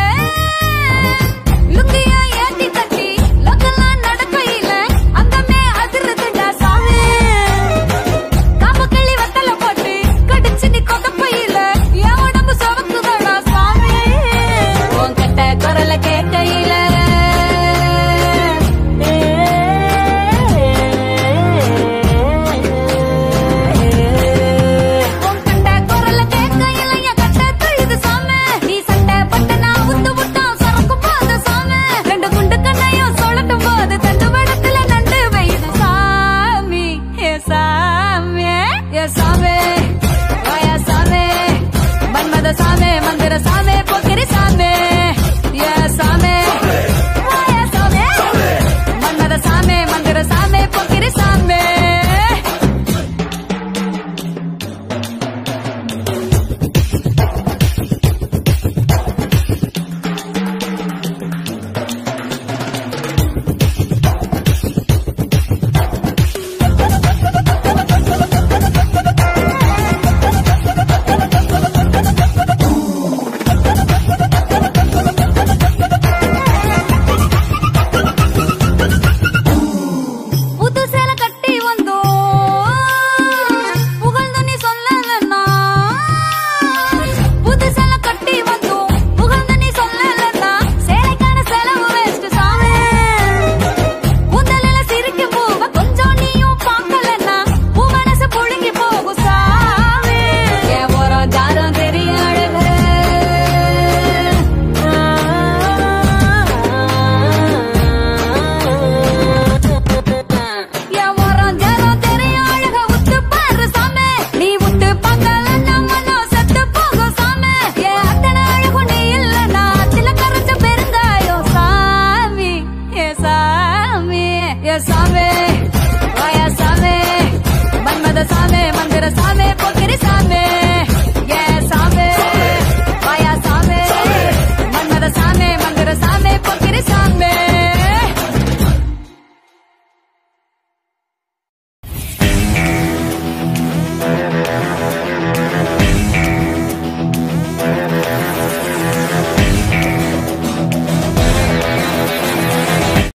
லுங்கிய ஏத்தி கட்டி லோக்கல்ல நடக்கையில அங்கமே அதிருதுடா சாமி காப்பு கிளி வத்தல போட்டு கடிச்சு நீ கொதப்பையில என் உடம்பு சவக்குதடா சாமி உன் கட்ட குரல கேட்கையில உன் கண்ட குரல கேட்கையில என் கட்ட துள்ளுது சாமி. நீ சண்டை போட்டு நான் உந்து விட்டோம் சரக்கு போது சாமி. ரெண்டு குண்டு கண்ணையும் சுழட்டும் போது தண்டு வடத்துல நண்டு பெய்யுது சாமி. ஏ சாமி, ஏ சாமி, வாயா சாமி, மன்மத சாமி, மந்திர சாமி